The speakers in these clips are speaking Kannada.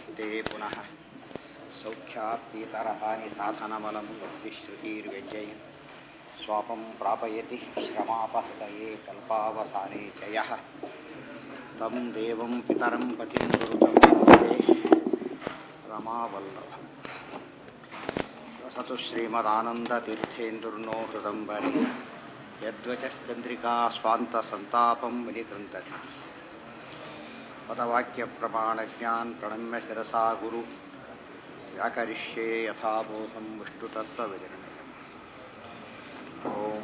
ते पुनः सौख्याप्तीतरहानि साधनमलं युक्तिश्रुतिर्व्यजय स्वापं प्रापयति श्रमापहृतये कल्पावसाने च यः तं देवं पितरं पतिं गुरुतं वन्दे रमावल्लभम् वसतु श्रीमदानन्दतीर्थेन्दुर्नो हृदम्बरे यद्वचश्चन्द्रिका स्वान्तसन्तापं विनिकृन्तति पदवाक्यप्रमाणज्ञान् प्रणम्य शिरसा गुरु व्याकरिष्ये यथाबोधं विष्णुतत्त्वविनिर्णयम् ॐ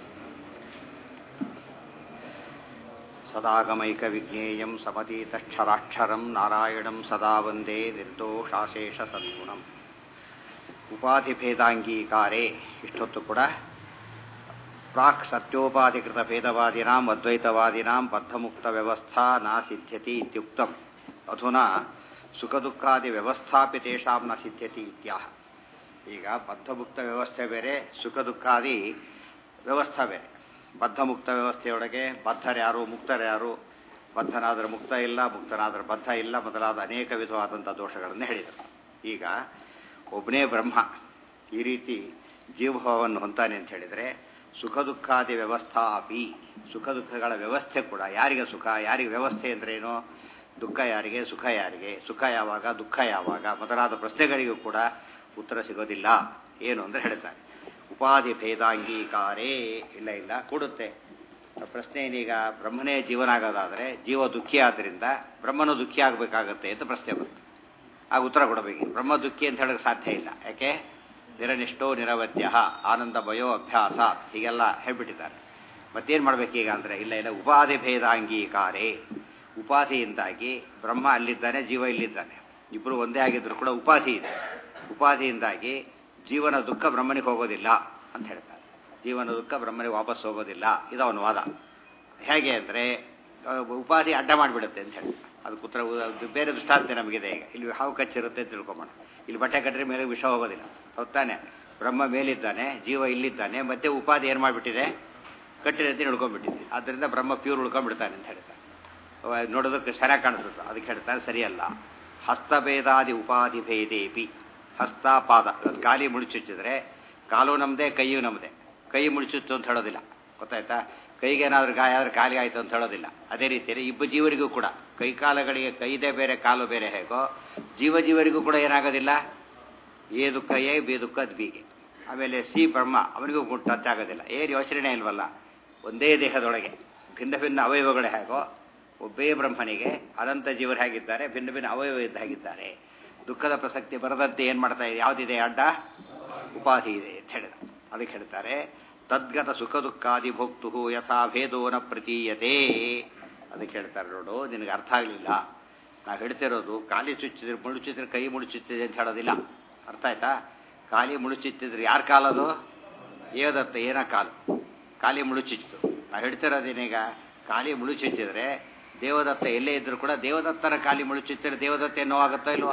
सदागमैकविज्ञेयं समतीतक्षराक्षरं नारायणं सदा वन्दे निर्दोषाशेषसद्गुणम् ಉಪಾಧಿಭೇದಾಂಗೀಕಾರೇ ಇಷ್ಟೊತ್ತು ಕೂಡ ಪ್ರಾಕ್ ಸತ್ಯೋಪಾಧಿಕೃತ ಭೇದವಾದಿನಾಂ ಅದ್ವೈತವಾದಿನಾಂ ಬದ್ಧಮುಕ್ತ ವ್ಯವಸ್ಥಾ ನ ಸಿದ್ಧ್ಯತಿ ಇತ್ಯುಕ್ತಂ ಅಧುನಾ ಸುಖದುಃಖಾದಿ ವ್ಯವಸ್ಥಾಪಿ ತೇಷಾಂ ನ ಸಿದ್ಧ್ಯತಿ ಇತ್ಯಾಹ ಈಗ ಬದ್ಧಮುಕ್ತ ವ್ಯವಸ್ಥೆ ಬೇರೆ ಸುಖ ದುಃಖಾದಿ ವ್ಯವಸ್ಥೆ ಬೇರೆ ಬದ್ಧಮುಕ್ತ ವ್ಯವಸ್ಥೆಯೊಳಗೆ ಬದ್ಧರ್ಯಾರು ಮುಕ್ತರ್ಯಾರು ಬದ್ಧನಾದರೆ ಮುಕ್ತ ಇಲ್ಲ ಮುಕ್ತನಾದರೆ ಬದ್ಧ ಇಲ್ಲ ಮೊದಲಾದ ಅನೇಕ ವಿಧವಾದಂಥ ದೋಷಗಳನ್ನು ಹೇಳಿದರು ಈಗ ಒಬ್ಬನೇ ಬ್ರಹ್ಮ ಈ ರೀತಿ ಜೀವಭಾವವನ್ನು ಹೊಂತಾನೆ ಅಂತ ಹೇಳಿದರೆ ಸುಖ ದುಃಖಾದಿ ವ್ಯವಸ್ಥಾ ಅಪಿ ಸುಖ ದುಃಖಗಳ ವ್ಯವಸ್ಥೆ ಕೂಡ ಯಾರಿಗೆ ಸುಖ ಯಾರಿಗೆ ವ್ಯವಸ್ಥೆ ಅಂದ್ರೇನು ದುಃಖ ಯಾರಿಗೆ ಸುಖ ಯಾರಿಗೆ ಸುಖ ಯಾವಾಗ ದುಃಖ ಯಾವಾಗ ಮೊದಲಾದ ಪ್ರಶ್ನೆಗಳಿಗೂ ಕೂಡ ಉತ್ತರ ಸಿಗೋದಿಲ್ಲ ಏನು ಅಂದರೆ ಹೇಳ್ತಾರೆ ಉಪಾಧಿ ಭೇದಾಂಗೀಕಾರೇ ಇಲ್ಲ ಇಲ್ಲ ಕೊಡುತ್ತೆ ಪ್ರಶ್ನೆ ಏನೀಗ ಬ್ರಹ್ಮನೇ ಜೀವನ ಆಗೋದಾದರೆ ಜೀವ ದುಃಖಿ ಆದ್ದರಿಂದ ಬ್ರಹ್ಮನು ದುಃಖಿ ಆಗಬೇಕಾಗತ್ತೆ ಅಂತ ಪ್ರಶ್ನೆ ಬರುತ್ತೆ ಆಗ ಉತ್ತರ ಕೊಡಬೇಕು ಬ್ರಹ್ಮ ದುಃಖಿ ಅಂತ ಹೇಳೋಕ್ಕೆ ಸಾಧ್ಯ ಇಲ್ಲ ಯಾಕೆ ನಿರನಿಷ್ಠೋ ನಿರವಧ್ಯ ಆನಂದಮಯೋ ಅಭ್ಯಾಸ ಹೀಗೆಲ್ಲ ಹೇಳ್ಬಿಟ್ಟಿದ್ದಾರೆ ಮತ್ತೇನು ಮಾಡಬೇಕೀಗ ಅಂದರೆ ಇಲ್ಲ ಇಲ್ಲ ಉಪಾಧಿ ಭೇದಾಂಗೀಕಾರೇ ಉಪಾಧಿಯಿಂದಾಗಿ ಬ್ರಹ್ಮ ಅಲ್ಲಿದ್ದಾನೆ ಜೀವ ಇಲ್ಲಿದ್ದಾನೆ ಇಬ್ಬರು ಒಂದೇ ಆಗಿದ್ರು ಕೂಡ ಉಪಾಧಿ ಇದೆ ಉಪಾಧಿಯಿಂದಾಗಿ ಜೀವನ ದುಃಖ ಬ್ರಹ್ಮನಿಗೆ ಹೋಗೋದಿಲ್ಲ ಅಂತ ಹೇಳ್ತಾರೆ ಜೀವನ ದುಃಖ ಬ್ರಹ್ಮನಿಗೆ ವಾಪಸ್ ಹೋಗೋದಿಲ್ಲ ಇದು ಅವನ ವಾದ ಹೇಗೆ ಅಂದರೆ ಉಪಾಧಿ ಅಡ್ಡ ಮಾಡಿಬಿಡುತ್ತೆ ಅಂತ ಹೇಳ್ತಾರೆ ಅದಕ್ಕೆ ಉತ್ತರ ಬೇರೆ ದೃಷ್ಟಾಂತ ನಮಗಿದೆ ಈಗ ಇಲ್ಲಿ ಹಾವು ಕಚ್ಚಿರುತ್ತೆ ಅಂತ ತಿಳ್ಕೊಂಬೋಣ ಇಲ್ಲಿ ಬಟ್ಟೆ ಕಟ್ಟರೆ ಮೇಲೆ ವಿಷ ಹೋಗೋದಿಲ್ಲ ಹೊತ್ತಾನೆ ಬ್ರಹ್ಮ ಮೇಲಿದ್ದಾನೆ ಜೀವ ಇಲ್ಲಿದ್ದಾನೆ ಮತ್ತೆ ಉಪಾಧಿ ಏನು ಮಾಡಿಬಿಟ್ಟಿದೆ ಕಟ್ಟಿರಂತೆ ಹಿಡ್ಕೊಂಡ್ಬಿಟ್ಟಿದೆ ಆದ್ದರಿಂದ ಬ್ರಹ್ಮ ಪ್ಯೂರ್ ಉಳ್ಕೊಂಡ್ಬಿಡ್ತಾನೆ ಅಂತ ಹೇಳ್ತಾರೆ ನೋಡೋದಕ್ಕೆ ಚೆನ್ನಾಗಿ ಕಾಣಿಸುತ್ತೆ ಅದಕ್ಕೆ ಹೇಳ್ತಾರೆ ಸರಿಯಲ್ಲ ಹಸ್ತಭೇದಾದಿ ಉಪಾಧಿ ಭೇದೇಪಿ ಹಸ್ತ ಪಾದ ಗಾಲಿ ಮುಳುಚುಚ್ಚಿದ್ರೆ ಕಾಲು ನಮ್ಮದೇ ಕೈಯು ನಮ್ಮದೇ ಕೈ ಮುಳುಚುತ್ತು ಅಂತ ಹೇಳೋದಿಲ್ಲ ಗೊತ್ತಾಯ್ತಾ ಕೈಗೇನಾದ್ರೂ ಗಾಯ ಆದ್ರೆ ಕಾಲಿಗೆ ಆಯಿತು ಅಂತ ಹೇಳೋದಿಲ್ಲ ಅದೇ ರೀತಿಯಲ್ಲಿ ಇಬ್ಬ ಜೀವರಿಗೂ ಕೂಡ ಕೈ ಕಾಲಗಳಿಗೆ ಕೈದೇ ಬೇರೆ ಕಾಲು ಬೇರೆ ಹೇಗೋ ಜೀವ ಜೀವರಿಗೂ ಕೂಡ ಏನಾಗೋದಿಲ್ಲ ಏ ದುಃಖ ಏ ಬಿ ದುಃಖ ಅದು ಬಿಗೆ ಆಮೇಲೆ ಸಿ ಬ್ರಹ್ಮ ಅವನಿಗೂ ಟಚ್ ಆಗೋದಿಲ್ಲ ಏನು ಯೋಚನೆ ಇಲ್ವಲ್ಲ ಒಂದೇ ದೇಹದೊಳಗೆ ಭಿನ್ನ ಭಿನ್ನ ಅವಯವಗಳು ಹೇಗೋ ಒಬ್ಬೇ ಬ್ರಹ್ಮನಿಗೆ ಅನಂತ ಜೀವರು ಹೇಗಿದ್ದಾರೆ ಭಿನ್ನ ಭಿನ್ನ ಅವಯವ ಇದ್ದ ಹಾಗಿದ್ದಾರೆ ದುಃಖದ ಪ್ರಸಕ್ತಿ ಬರದಂತೆ ಏನು ಮಾಡ್ತಾ ಇದೆ ಯಾವುದಿದೆ ಅಡ್ಡ ಉಪಾಧಿ ಇದೆ ಅಂತ ಹೇಳಿದ ಅದಕ್ಕೆ ಹೇಳ್ತಾರೆ ತದ್ಗತ ಸುಖ ದುಃಖಾದಿ ಭೋಕ್ತು ಯಥಾ ಭೇದೋನ ಪ್ರತೀಯತೆ ಅದಕ್ಕೆ ಹೇಳ್ತಾರೆ ನೋಡು ನಿನಗೆ ಅರ್ಥ ಆಗಲಿಲ್ಲ ನಾವು ಹೇಳ್ತಿರೋದು ಖಾಲಿ ಚುಚ್ಚಿದ್ರೆ ಮುಳುಚಿದ್ರೆ ಕೈ ಮುಳುಚುಚ್ಚಿದೆ ಅಂತ ಹೇಳೋದಿಲ್ಲ ಅರ್ಥ ಆಯ್ತಾ ಖಾಲಿ ಮುಳುಚುಚ್ಚಿದ್ರೆ ಯಾರ ಕಾಲದು ಏದತ್ತ ಏನ ಕಾಲು ಖಾಲಿ ಮುಳುಚುಚ್ಚಿತು ನಾವು ಹೇಳ್ತಿರೋದೇನೀಗ ಖಾಲಿ ಮುಳುಚುಚ್ಚಿದ್ರೆ ದೇವದತ್ತ ಎಲ್ಲೇ ಇದ್ರು ಕೂಡ ದೇವದತ್ತನ ಖಾಲಿ ಮುಳುಚುಚ್ಚಿದ್ರೆ ದೇವದತ್ತ ನೋವಾಗುತ್ತೋ ಇಲ್ವೋ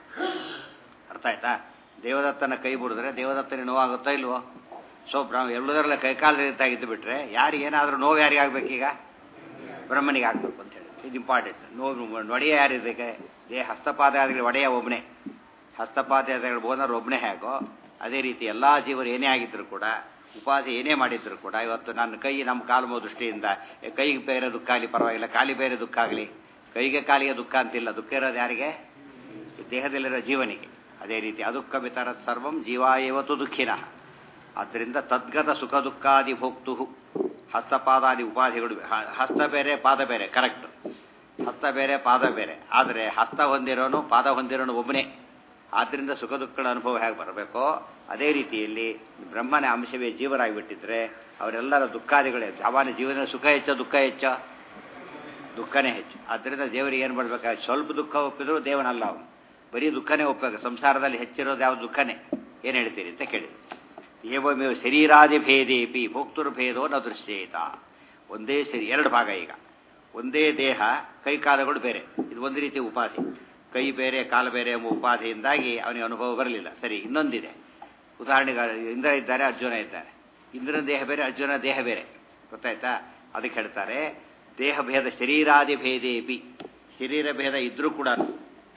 ಅರ್ಥ ಆಯ್ತಾ ದೇವದತ್ತನ ಕೈ ಮುಡಿದ್ರೆ ದೇವದತ್ತನ ನೋವಾಗುತ್ತೋ ಇಲ್ವೋ ಸೊ ಬ್ರಹ್ಮ ಎಲ್ಲದರಲ್ಲ ಕೈಕಾಲ ರೀತಿಯಾಗಿದ್ದು ಬಿಟ್ರೆ ಯಾರಿಗೆ ಏನಾದರೂ ನೋವು ಯಾರಿಗೆ ಆಗ್ಬೇಕೀಗ ಬ್ರಹ್ಮನಿಗೆ ಆಗಬೇಕು ಅಂತ ಹೇಳಿ ಇದು ಇಂಪಾರ್ಟೆಂಟ್ ನೋವು ನೊಡೆಯ ಯಾರಿದ್ದಕ್ಕೆ ದೇಹ ಹಸ್ತಪಾದಾದಿಗಳು ಒಡೆಯ ಒಬ್ಬನೇ ಹಸ್ತಪಾದಾದಿಗಳು ಬೋನರ್ ಒಬ್ಬನೇ ಹೇಗೋ ಅದೇ ರೀತಿ ಎಲ್ಲ ಜೀವರು ಏನೇ ಆಗಿದ್ರು ಕೂಡ ಉಪಾಧಿ ಏನೇ ಮಾಡಿದ್ರು ಕೂಡ ಇವತ್ತು ನನ್ನ ಕೈ ನಮ್ಮ ಕಾಲು ದೃಷ್ಟಿಯಿಂದ ಕೈಗೆ ಬೇರೆ ದುಃಖ ಆಗಲಿ ಪರವಾಗಿಲ್ಲ ಕಾಲಿ ಬೇರೆ ದುಃಖ ಆಗಲಿ ಕೈಗೆ ಕಾಲಿಗೆ ದುಃಖ ಅಂತಿಲ್ಲ ದುಃಖ ಇರೋದು ಯಾರಿಗೆ ದೇಹದಲ್ಲಿರೋ ಜೀವನಿಗೆ ಅದೇ ರೀತಿ ಅದುಃಖ ಬಿತರ ಸರ್ವಂ ಜೀವಾಯವತ್ತು ದುಃಖಿನಃ ಆದ್ದರಿಂದ ತದ್ಗತ ಸುಖ ದುಃಖಾದಿ ಭೋಕ್ತು ಹಸ್ತಪಾದಾದಿ ಉಪಾಧಿಗಳು ಹಸ್ತ ಬೇರೆ ಪಾದ ಬೇರೆ ಕರೆಕ್ಟ್ ಹಸ್ತ ಬೇರೆ ಪಾದ ಬೇರೆ ಆದರೆ ಹಸ್ತ ಹೊಂದಿರೋನು ಪಾದ ಹೊಂದಿರೋನು ಒಬ್ಬನೇ ಆದ್ದರಿಂದ ಸುಖ ದುಃಖಗಳ ಅನುಭವ ಹೇಗೆ ಬರಬೇಕೋ ಅದೇ ರೀತಿಯಲ್ಲಿ ಬ್ರಹ್ಮನ ಅಂಶವೇ ಜೀವರಾಗಿಬಿಟ್ಟಿದ್ರೆ ಅವರೆಲ್ಲರ ದುಃಖಾದಿಗಳೇ ಸಾಮಾನ್ಯ ಜೀವನ ಸುಖ ಹೆಚ್ಚ ದುಃಖ ಹೆಚ್ಚ ದುಃಖನೇ ಹೆಚ್ಚು ಆದ್ದರಿಂದ ದೇವರಿಗೆ ಏನು ಮಾಡಬೇಕಾದ್ರೆ ಸ್ವಲ್ಪ ದುಃಖ ಒಪ್ಪಿದ್ರು ದೇವನಲ್ಲ ಅವನು ಬರೀ ದುಃಖನೇ ಒಪ್ಪಬೇಕು ಸಂಸಾರದಲ್ಲಿ ಹೆಚ್ಚಿರೋದು ಯಾವ ದುಃಖನೇ ಏನು ಹೇಳ್ತೀರಿ ಅಂತ ಕೇಳಿ ಏವಮೇವ ಶರೀರಾದಿ ಭೇದೇಪಿ ಭೋಕ್ತೃ ಭೇದೋ ನ ದೃಶ್ಯೇತ ಒಂದೇ ಸರಿ ಎರಡು ಭಾಗ ಈಗ ಒಂದೇ ದೇಹ ಕೈ ಕಾಲುಗಳು ಬೇರೆ ಇದು ಒಂದು ರೀತಿ ಉಪಾಧಿ ಕೈ ಬೇರೆ ಕಾಲು ಬೇರೆ ಎಂಬ ಉಪಾಧಿಯಿಂದಾಗಿ ಅವನಿಗೆ ಅನುಭವ ಬರಲಿಲ್ಲ ಸರಿ ಇನ್ನೊಂದಿದೆ ಉದಾಹರಣೆಗೆ ಇಂದ್ರ ಇದ್ದಾರೆ ಅರ್ಜುನ ಇದ್ದಾರೆ ಇಂದ್ರನ ದೇಹ ಬೇರೆ ಅರ್ಜುನ ದೇಹ ಬೇರೆ ಗೊತ್ತಾಯ್ತಾ ಅದಕ್ಕೆ ಹೇಳ್ತಾರೆ ದೇಹ ಭೇದ ಶರೀರಾದಿ ಭೇದೇಪಿ ಶರೀರ ಭೇದ ಇದ್ರೂ ಕೂಡ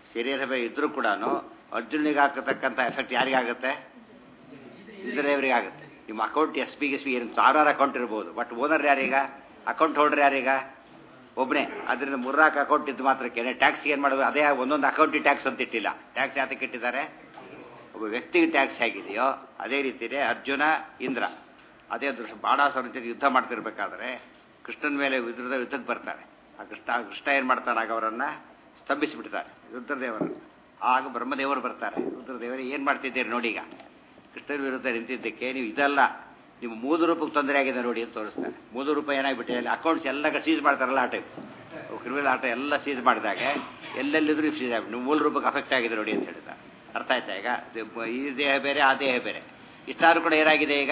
ಶರೀರ ಬೇರೆ ಇದ್ರೂ ಕೂಡ ಅರ್ಜುನಿಗೆ ಹಾಕತಕ್ಕಂಥ ಎಫೆಕ್ಟ್ ಯಾರಿಗಾಗುತ್ತೆ ಇಂದ್ರದೇವರಿಗೆ ಆಗುತ್ತೆ ನಿಮ್ಮ account S B S B ಏನು ಸಾವಿರಾರು ಅಕೌಂಟ್ ಇರ್ಬೋದು ಬಟ್ ಓನರ್ ಯಾರೀಗ ಅಕೌಂಟ್ ಹೋಲ್ಡರ್ ಯಾರೀಗ ಒಬ್ಬನೇ ಅದರಿಂದ ಮೂರ್ನಾಲ್ಕು ಅಕೌಂಟ್ ಇದ್ದು ಮಾತ್ರಕ್ಕೆ ಟ್ಯಾಕ್ಸ್ ಏನು ಮಾಡೋದು ಅದೇ ಒಂದೊಂದು ಅಕೌಂಟಿಗೆ ಟ್ಯಾಕ್ಸ್ ಅಂತ ಇಟ್ಟಿಲ್ಲ ಟ್ಯಾಕ್ಸ್ ಯಾತಕ್ಕೆ ಇಟ್ಟಿದ್ದಾರೆ ಒಬ್ಬ ವ್ಯಕ್ತಿಗೆ ಟ್ಯಾಕ್ಸ್ ಹೇಗಿದೆಯೋ ಅದೇ ರೀತಿಯೇ ಅರ್ಜುನ ಇಂದ್ರ ಅದೇ ದೃಶ್ಯ ಬಾಣಾಸುರ ಜೊತೆ ಯುದ್ಧ ಮಾಡ್ತಿರ್ಬೇಕಾದ್ರೆ ಕೃಷ್ಣನ ಮೇಲೆ ವಿರುದ್ಧ ಯುದ್ಧಕ್ಕೆ ಬರ್ತಾರೆ ಆ ಕೃಷ್ಣ ಕೃಷ್ಣ ಏನು ಮಾಡ್ತಾನೆ ಆಗ ಅವರನ್ನು ಸ್ತಂಭಿಸಿಬಿಡ್ತಾರೆ ರುದ್ರದೇವರನ್ನು ಆಗ ಬ್ರಹ್ಮದೇವರು ಬರ್ತಾರೆ ರುದ್ರದೇವರು ಏನು ಮಾಡ್ತಿದ್ದೀರಿ ನೋಡಿ ಈಗ ಕೃಷ್ಣನ ವಿರುದ್ಧ ನಿಂತಿದ್ದಕ್ಕೆ ನೀವು ಇದಲ್ಲ ನಿಮ್ಮ ಮೂರು ರೂಪಕ್ಕೆ ತೊಂದರೆ ಆಗಿದೆ ನೋಡಿ ಅಂತ ತೋರಿಸ್ತಾರೆ ಮೂರು ರೂಪಾಯಿ ಏನಾಗ್ಬಿಟ್ಟೆ ಅಲ್ಲಿ ಅಕೌಂಟ್ಸ್ ಎಲ್ಲ ಸೀಸ್ ಮಾಡ್ತಾರಲ್ಲ ಆ ಟೈಪ್ ಕ್ರಿಮಿನಲ್ ಆಟ ಎಲ್ಲ ಸೀಸ್ ಮಾಡಿದಾಗ ಎಲ್ಲೆಲ್ಲಿದ್ರು ಸೀಸ್ ಆಗ್ಬಿಟ್ಟು ನೀವು ಮೂಲ ರೂಪಕ್ಕೆ ಅಫೆಕ್ಟ್ ಆಗಿದೆ ನೋಡಿ ಅಂತ ಹೇಳ್ತಾರೆ ಅರ್ಥ ಆಯ್ತಾ ಈಗ ಈ ದೇಹ ಬೇರೆ ಆ ದೇಹ ಬೇರೆ ಇಷ್ಟಾದ್ರೂ ಕೂಡ ಏನಾಗಿದೆ ಈಗ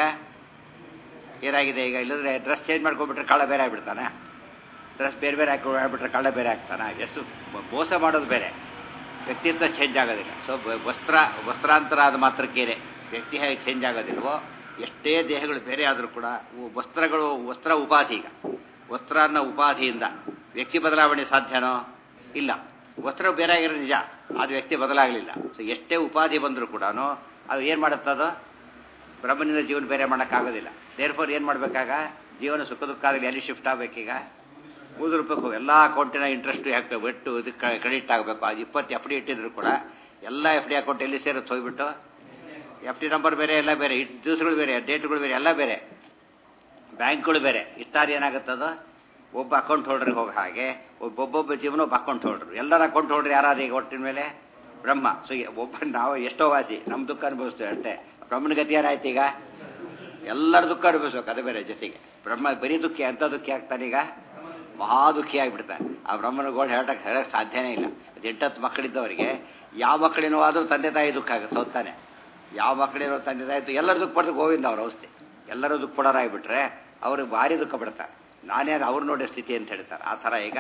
ಏನಾಗಿದೆ ಈಗ ಇಲ್ಲದ್ರೆ ಡ್ರೆಸ್ ಚೇಂಜ್ ಮಾಡ್ಕೊಂಡ್ಬಿಟ್ರೆ ಕಳ್ಳ ಬೇರೆ ಆಗ್ಬಿಡ್ತಾನೆ ಡ್ರೆಸ್ ಬೇರೆ ಬೇರೆ ಹಾಕಿ ಆಗ್ಬಿಟ್ರೆ ಕಳ್ಳ ಬೇರೆ ಆಗ್ತಾನ ಎಷ್ಟು ಮೋಸ ಮಾಡೋದು ಬೇರೆ ವ್ಯಕ್ತಿತ್ವ ಚೇಂಜ್ ಆಗೋದಿಲ್ಲ ಸೊ ವಸ್ತ್ರ ವಸ್ತ್ರಾಂತರ ಆದ ಮಾತ್ರಕ್ಕೇನೆ ವ್ಯಕ್ತಿ ಹೇಗೆ ಚೇಂಜ್ ಆಗೋದಿಲ್ವೋ ಎಷ್ಟೇ ದೇಹಗಳು ಬೇರೆ ಆದರೂ ಕೂಡ ವಸ್ತ್ರಗಳು ವಸ್ತ್ರ ಉಪಾಧಿ ಈಗ ವಸ್ತ್ರ ಅನ್ನೋ ಉಪಾಧಿಯಿಂದ ವ್ಯಕ್ತಿ ಬದಲಾವಣೆ ಸಾಧ್ಯನೋ ಇಲ್ಲ ವಸ್ತ್ರ ಬೇರೆ ಆಗಿರೋ ನಿಜ ಅದು ವ್ಯಕ್ತಿ ಬದಲಾಗಲಿಲ್ಲ ಸೊ ಎಷ್ಟೇ ಉಪಾಧಿ ಬಂದರೂ ಕೂಡ ಅದು ಏನು ಮಾಡುತ್ತದು ಬ್ರಹ್ಮನಿಂದ ಜೀವನ ಬೇರೆ ಮಾಡೋಕ್ಕಾಗೋದಿಲ್ಲ ದೇರ್ಫೋರ್ ಏನು ಮಾಡಬೇಕಾಗ ಜೀವನ ಸುಖ ದುಃಖ ಆಗಲಿ ಎಲ್ಲಿ ಶಿಫ್ಟ್ ಆಗಬೇಕೀಗ ಮೂರು ರೂಪಾಯಿ ಎಲ್ಲ ಅಕೌಂಟಿನ ಇಂಟ್ರೆಸ್ಟ್ ಹಾಕಬೇಕು ಒಟ್ಟು ಇದಕ್ಕೆ ಕ್ರೆಡಿಟ್ ಆಗಬೇಕು ಅದು ಇಪ್ಪತ್ತು ಎಫ್ ಡಿ ಇಟ್ಟಿದ್ರು ಕೂಡ ಎಲ್ಲ ಎಫ್ ಡಿ ಅಕೌಂಟ್ ಎಲ್ಲಿ ಸೇರುತ್ತೆ ಹೋಗ್ಬಿಟ್ಟು ಎಫ್ ಡಿ ನಂಬರ್ ಬೇರೆ ಎಲ್ಲ ಬೇರೆ ದಿವಸಗಳು ಬೇರೆ ಡೇಟ್ಗಳು ಬೇರೆ ಎಲ್ಲ ಬೇರೆ ಬ್ಯಾಂಕ್ಗಳು ಬೇರೆ ಇಷ್ಟಾರು ಏನಾಗುತ್ತದ ಒಬ್ಬ ಅಕೌಂಟ್ ಹೋಲ್ಡ್ರಿಗೆ ಹೋಗೋ ಹಾಗೆ ಒಬ್ಬೊಬ್ಬ ಜೀವನ ಒಬ್ಬ ಅಕೌಂಟ್ ಹೋಲ್ಡ್ರು ಎಲ್ಲರ ಅಕೌಂಟ್ ಹೋಲ್ಡ್ರ್ ಯಾರಾದ ಈಗ ಒಟ್ಟಿನ ಮೇಲೆ ಬ್ರಹ್ಮ ಸೊ ಒಬ್ಬ ನಾವು ಎಷ್ಟೋ ವಾಸಿ ನಮ್ಮ ದುಃಖ ಅನುಭವಿಸ್ತೇವೆ ಅಷ್ಟೇ ಬ್ರಹ್ಮನ ಗತಿ ಯಾರಾಯ್ತು ಈಗ ಎಲ್ಲರ ದುಃಖ ಅನುಭವಿಸ್ಬೇಕು ಅದು ಬೇರೆ ಜೊತೆಗೆ ಬ್ರಹ್ಮ ಬರೀ ದುಃಖಿ ಅಂತ ದುಃಖಿ ಆಗ್ತಾನೀಗ ಮಹಾ ದುಃಖಿ ಆಗಿಬಿಡ್ತಾನೆ ಆ ಬ್ರಹ್ಮನ ಗೋಲ್ಡ್ ಹೇಳಕ್ಕೆ ಹೇಳಕ್ಕೆ ಸಾಧ್ಯನೇ ಇಲ್ಲ ಎಂಟತ್ತು ಮಕ್ಕಳಿದ್ದವರಿಗೆ ಯಾವ ಮಕ್ಕಳಿನೋ ಆದರೂ ತಂದೆ ತಾಯಿ ದುಃಖ ಆಗುತ್ತೆ ಹೋಗ್ತಾನೆ ಯಾವ ಮಕ್ಕಳಿರೋ ತಂದೆ ತಾಯಿ ಎಲ್ಲರೂ ದುಃಖ ಪಡ್ತಾರೆ ಗೋವಿಂದ ಅವ್ರ ಅವಸ್ಥೆ ಎಲ್ಲರೂ ದುಃಖ ಪಡೋರಾಗ್ಬಿಟ್ರೆ ಅವ್ರಿಗೆ ಭಾರಿ ದುಃಖ ಪಡ್ತಾರೆ ನಾನೇನು ಅವ್ರು ನೋಡೋ ಸ್ಥಿತಿ ಅಂತ ಹೇಳ್ತಾರೆ ಆ ಥರ ಈಗ